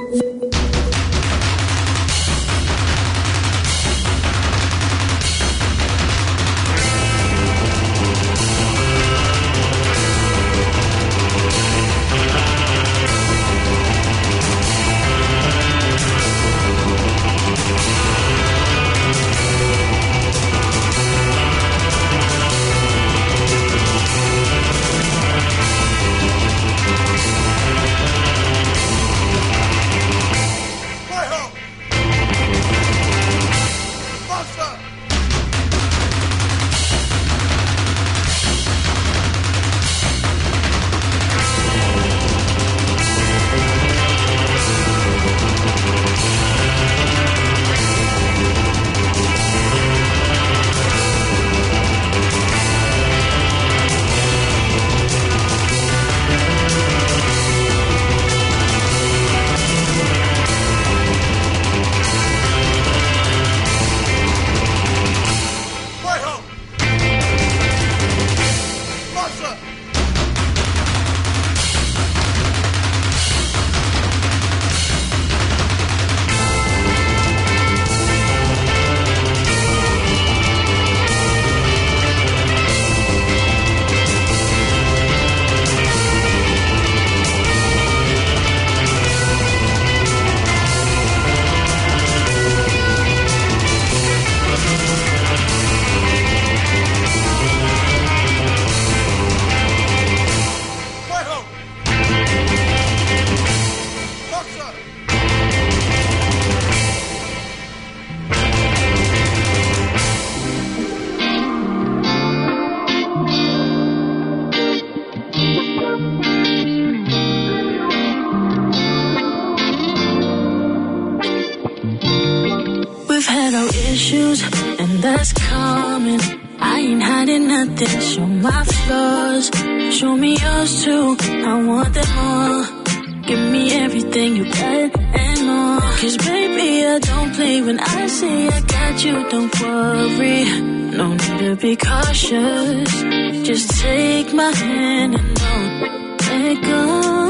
We've had our issues, and that's common. I ain't hiding nothing. Show my flaws, show me yours too. I want them all. Give me everything you got and more. Cause baby, I don't play when I say I got you. Don't worry, no need to be cautious. Just take my hand and don't let go.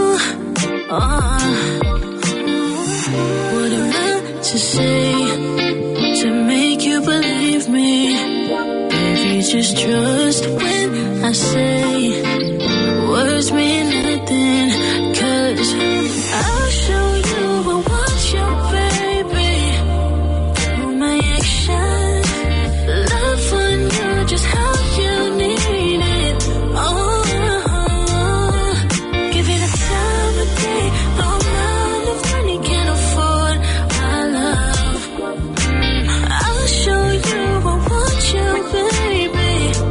Oh. What am I to say to make you believe me? Baby, just trust when I say words mean nothing. Cause I'll show you I want you, baby. Through my actions, love on you just how you need it. Oh, give you the time of day, no amount of money can afford my love. I'll show you I want you, baby.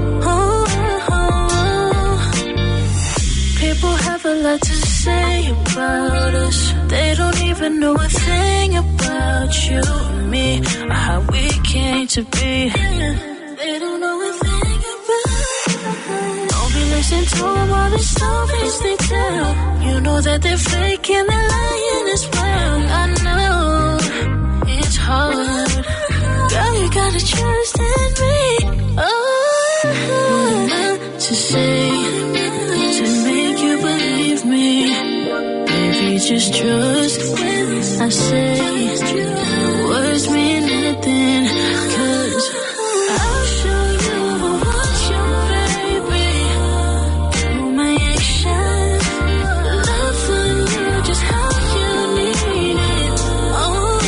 Oh, people have a lot to say about us. They don't even know a thing about you and me, or how we came to be. They don't know a thing about. Don't be listening to them all the stories they tell. You know that they're fake and they're lying as well. I know it's hard. Girl, you gotta trust in me. Oh, what am I to say to make you believe me? Baby, just trust when I say words mean nothing. Cause I'll show you I want you, baby. Through my actions, love on you just how you need it. Oh,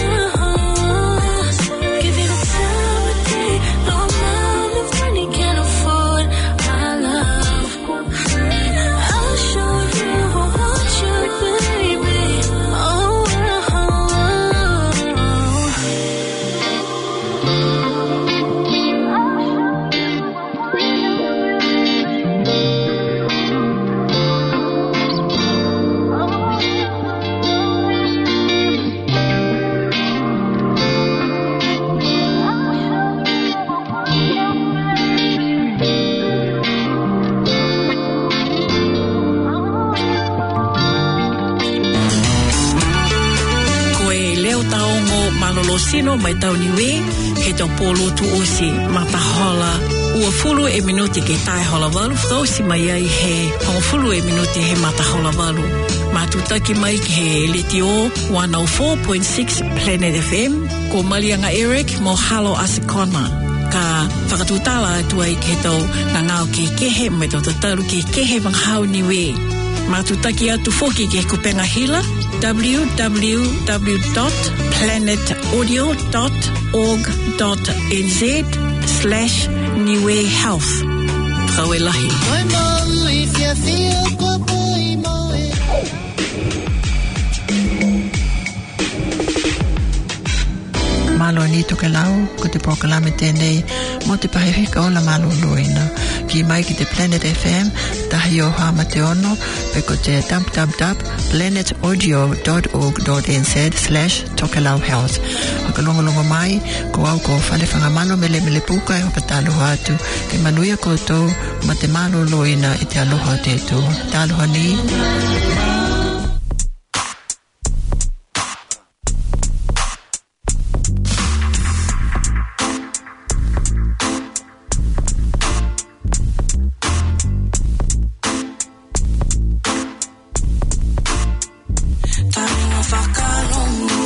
give you the time of day, no amount of money can afford my love. I'll show you I want you, baby. Oh, sino mai tau niwe, he tau polo tu o si matahola ua fulu e minuti ke tai hola walu, tau si mai ai he hongo fulu e minuti he matahola walu. Matutaki mai ki he liti o 104.6 Planet FM, ko Malianga Eric mo halo asikona ka whakatutala atua i ke tau ngā ngāo ke kehe mai tau tataru ke kehe wanghau niwe. Matutaki atu foki ke kupenga hila www.planetaudio.org.nz slash niwe health. Kawe lahi. malo ni to ke lau ko te proklame tēnei mo te pahewhika o la malo loina ki mai ki te Planet FM tahi o hama te ono pe ko te www.planetaudio.org.nz slash tokelau health haka longo longo mai ko au ko whale whanga mano mele mele puka e hoka taloha atu ke manuia koutou ma te malo loina i te aloha o te tu taloha ni Taringa whakalongo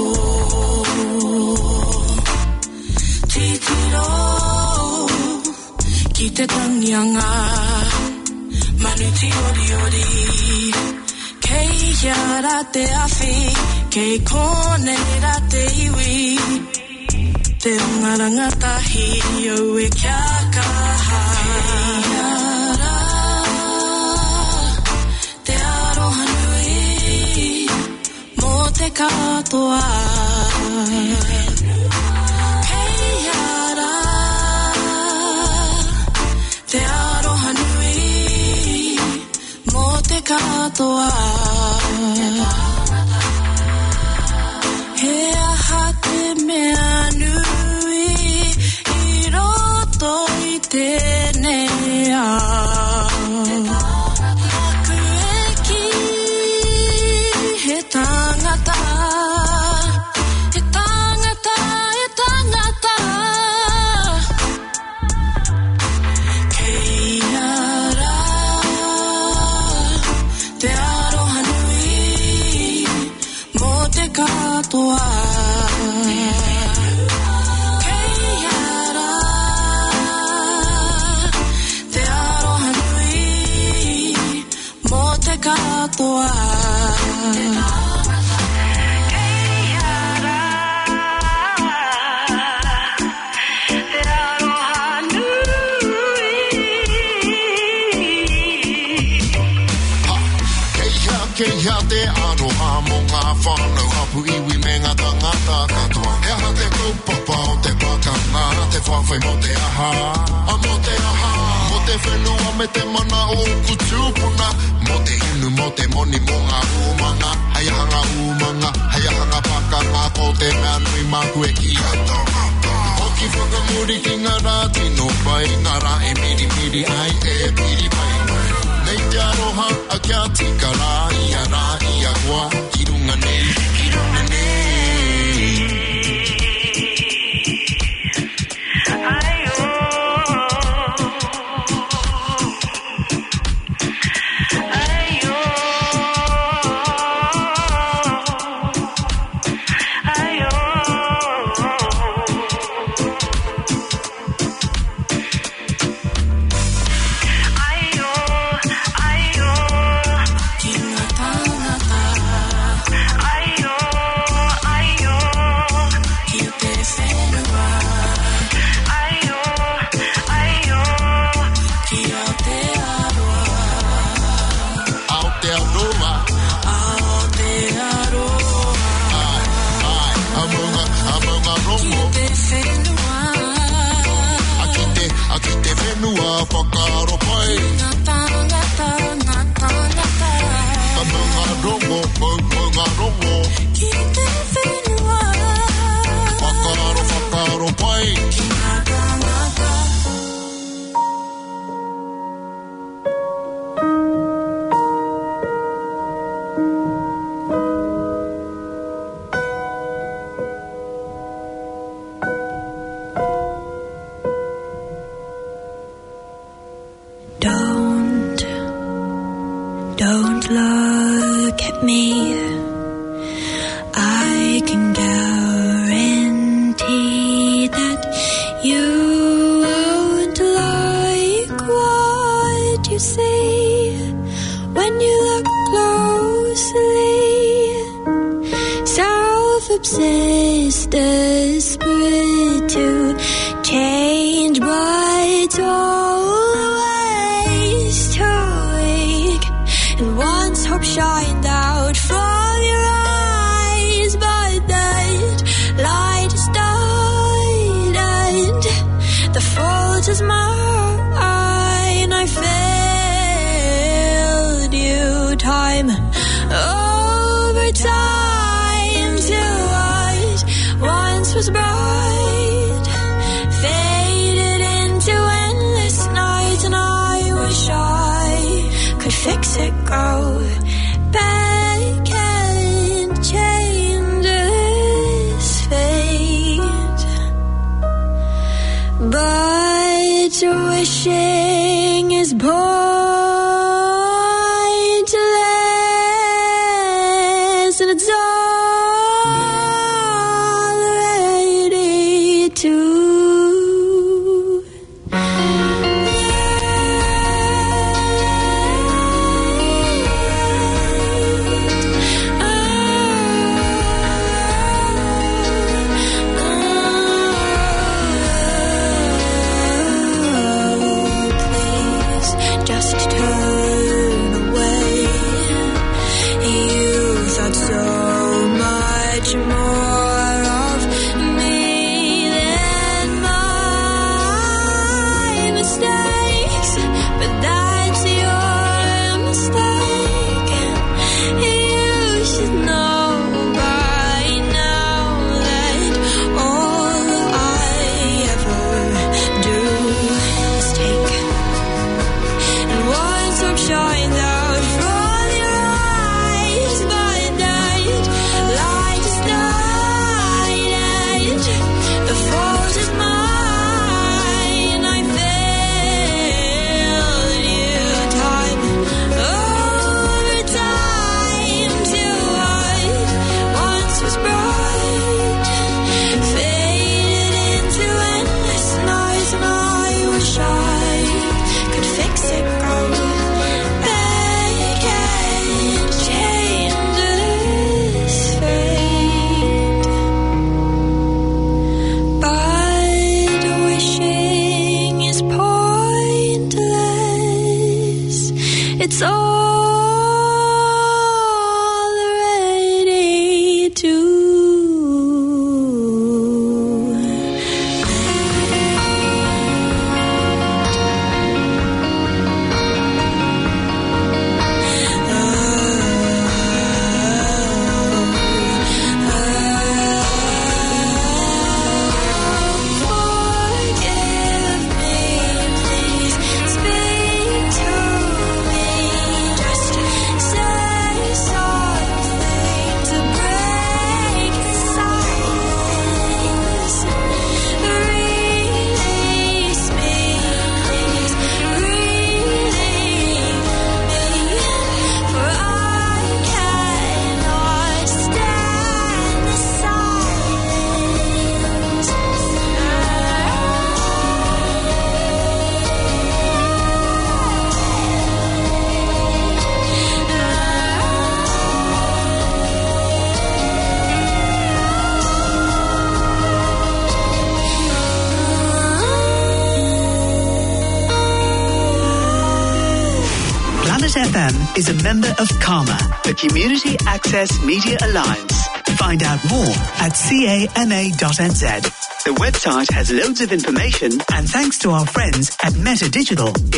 Titiro Ki te tangianga Manu ti ori ori Kei hiara te awhi Kei kone ra te iwi Te ungaranga tahi Au e kia kaha Hiara Te aroha nui Mō te katoa Hei ara Te aroha nui Mō te katoa He aha te mea nui I roto i tēnei ao Aku e ki he tangata He tangata, he tangata Kei ara Te aroha nui Mō te katoa Kei ara Te aroha nui Mō te katoa Keia, keia te aroha mo ngā whānau hapu iwi me ngā tangata katoa. E aha te kaupapa o te pakanga, te whawhai mo te aha. A mo te aha, mo te whenua me te mana o kutupuna. Mo te inu, mo te moni mo ngā umanga. Hai hanga umanga, hai hanga pakanga ko te mea nui māku e ki ato. Hoki whakamuri ki ngā rā tino pai, ngā rā e miri miri ai e piri pai. Nei te aroha a kia tika rā ia rā ia hoa ki runga nei, ki runga nei. Aotearoa. Ai, ai, amunga, amunga rongo. Aki te, aki te whenua whakaro pai. Amunga rongo, amunga rongo. Whakaro, whakaro pai. me, I can guarantee that you won't like what you see when you look closely. Self-obsessed, desperate to change, but always too weak. And once hope shined out from your eyes, but that light is died, and the fault is mine. I failed you time over time to what once was bright faded into endless nights, and I wish I could fix it. Go back and change this fate, but wishing is pointless, and it's already too. Please just turn away. You thought so much more of me than my mistakes, but that's your mistake. You should know by now that all I ever do is take. And once hope shines out from your eyes, but that light is died, and the fault is mine. I failed you time over time to what once was bright, faded into endless nights, and I wish I could fix it. Go back and change this fate, but wishing is pointless. It's already too. Forgive me, please speak to me. Just say something to break the silence. Release me, please. Release me, for I cannot stand the silence. Planet FM is a member of Karma, the Community Access Media Alliance. Find out more at cama.nz. The website has loads of information and thanks to our friends at Meta Digital,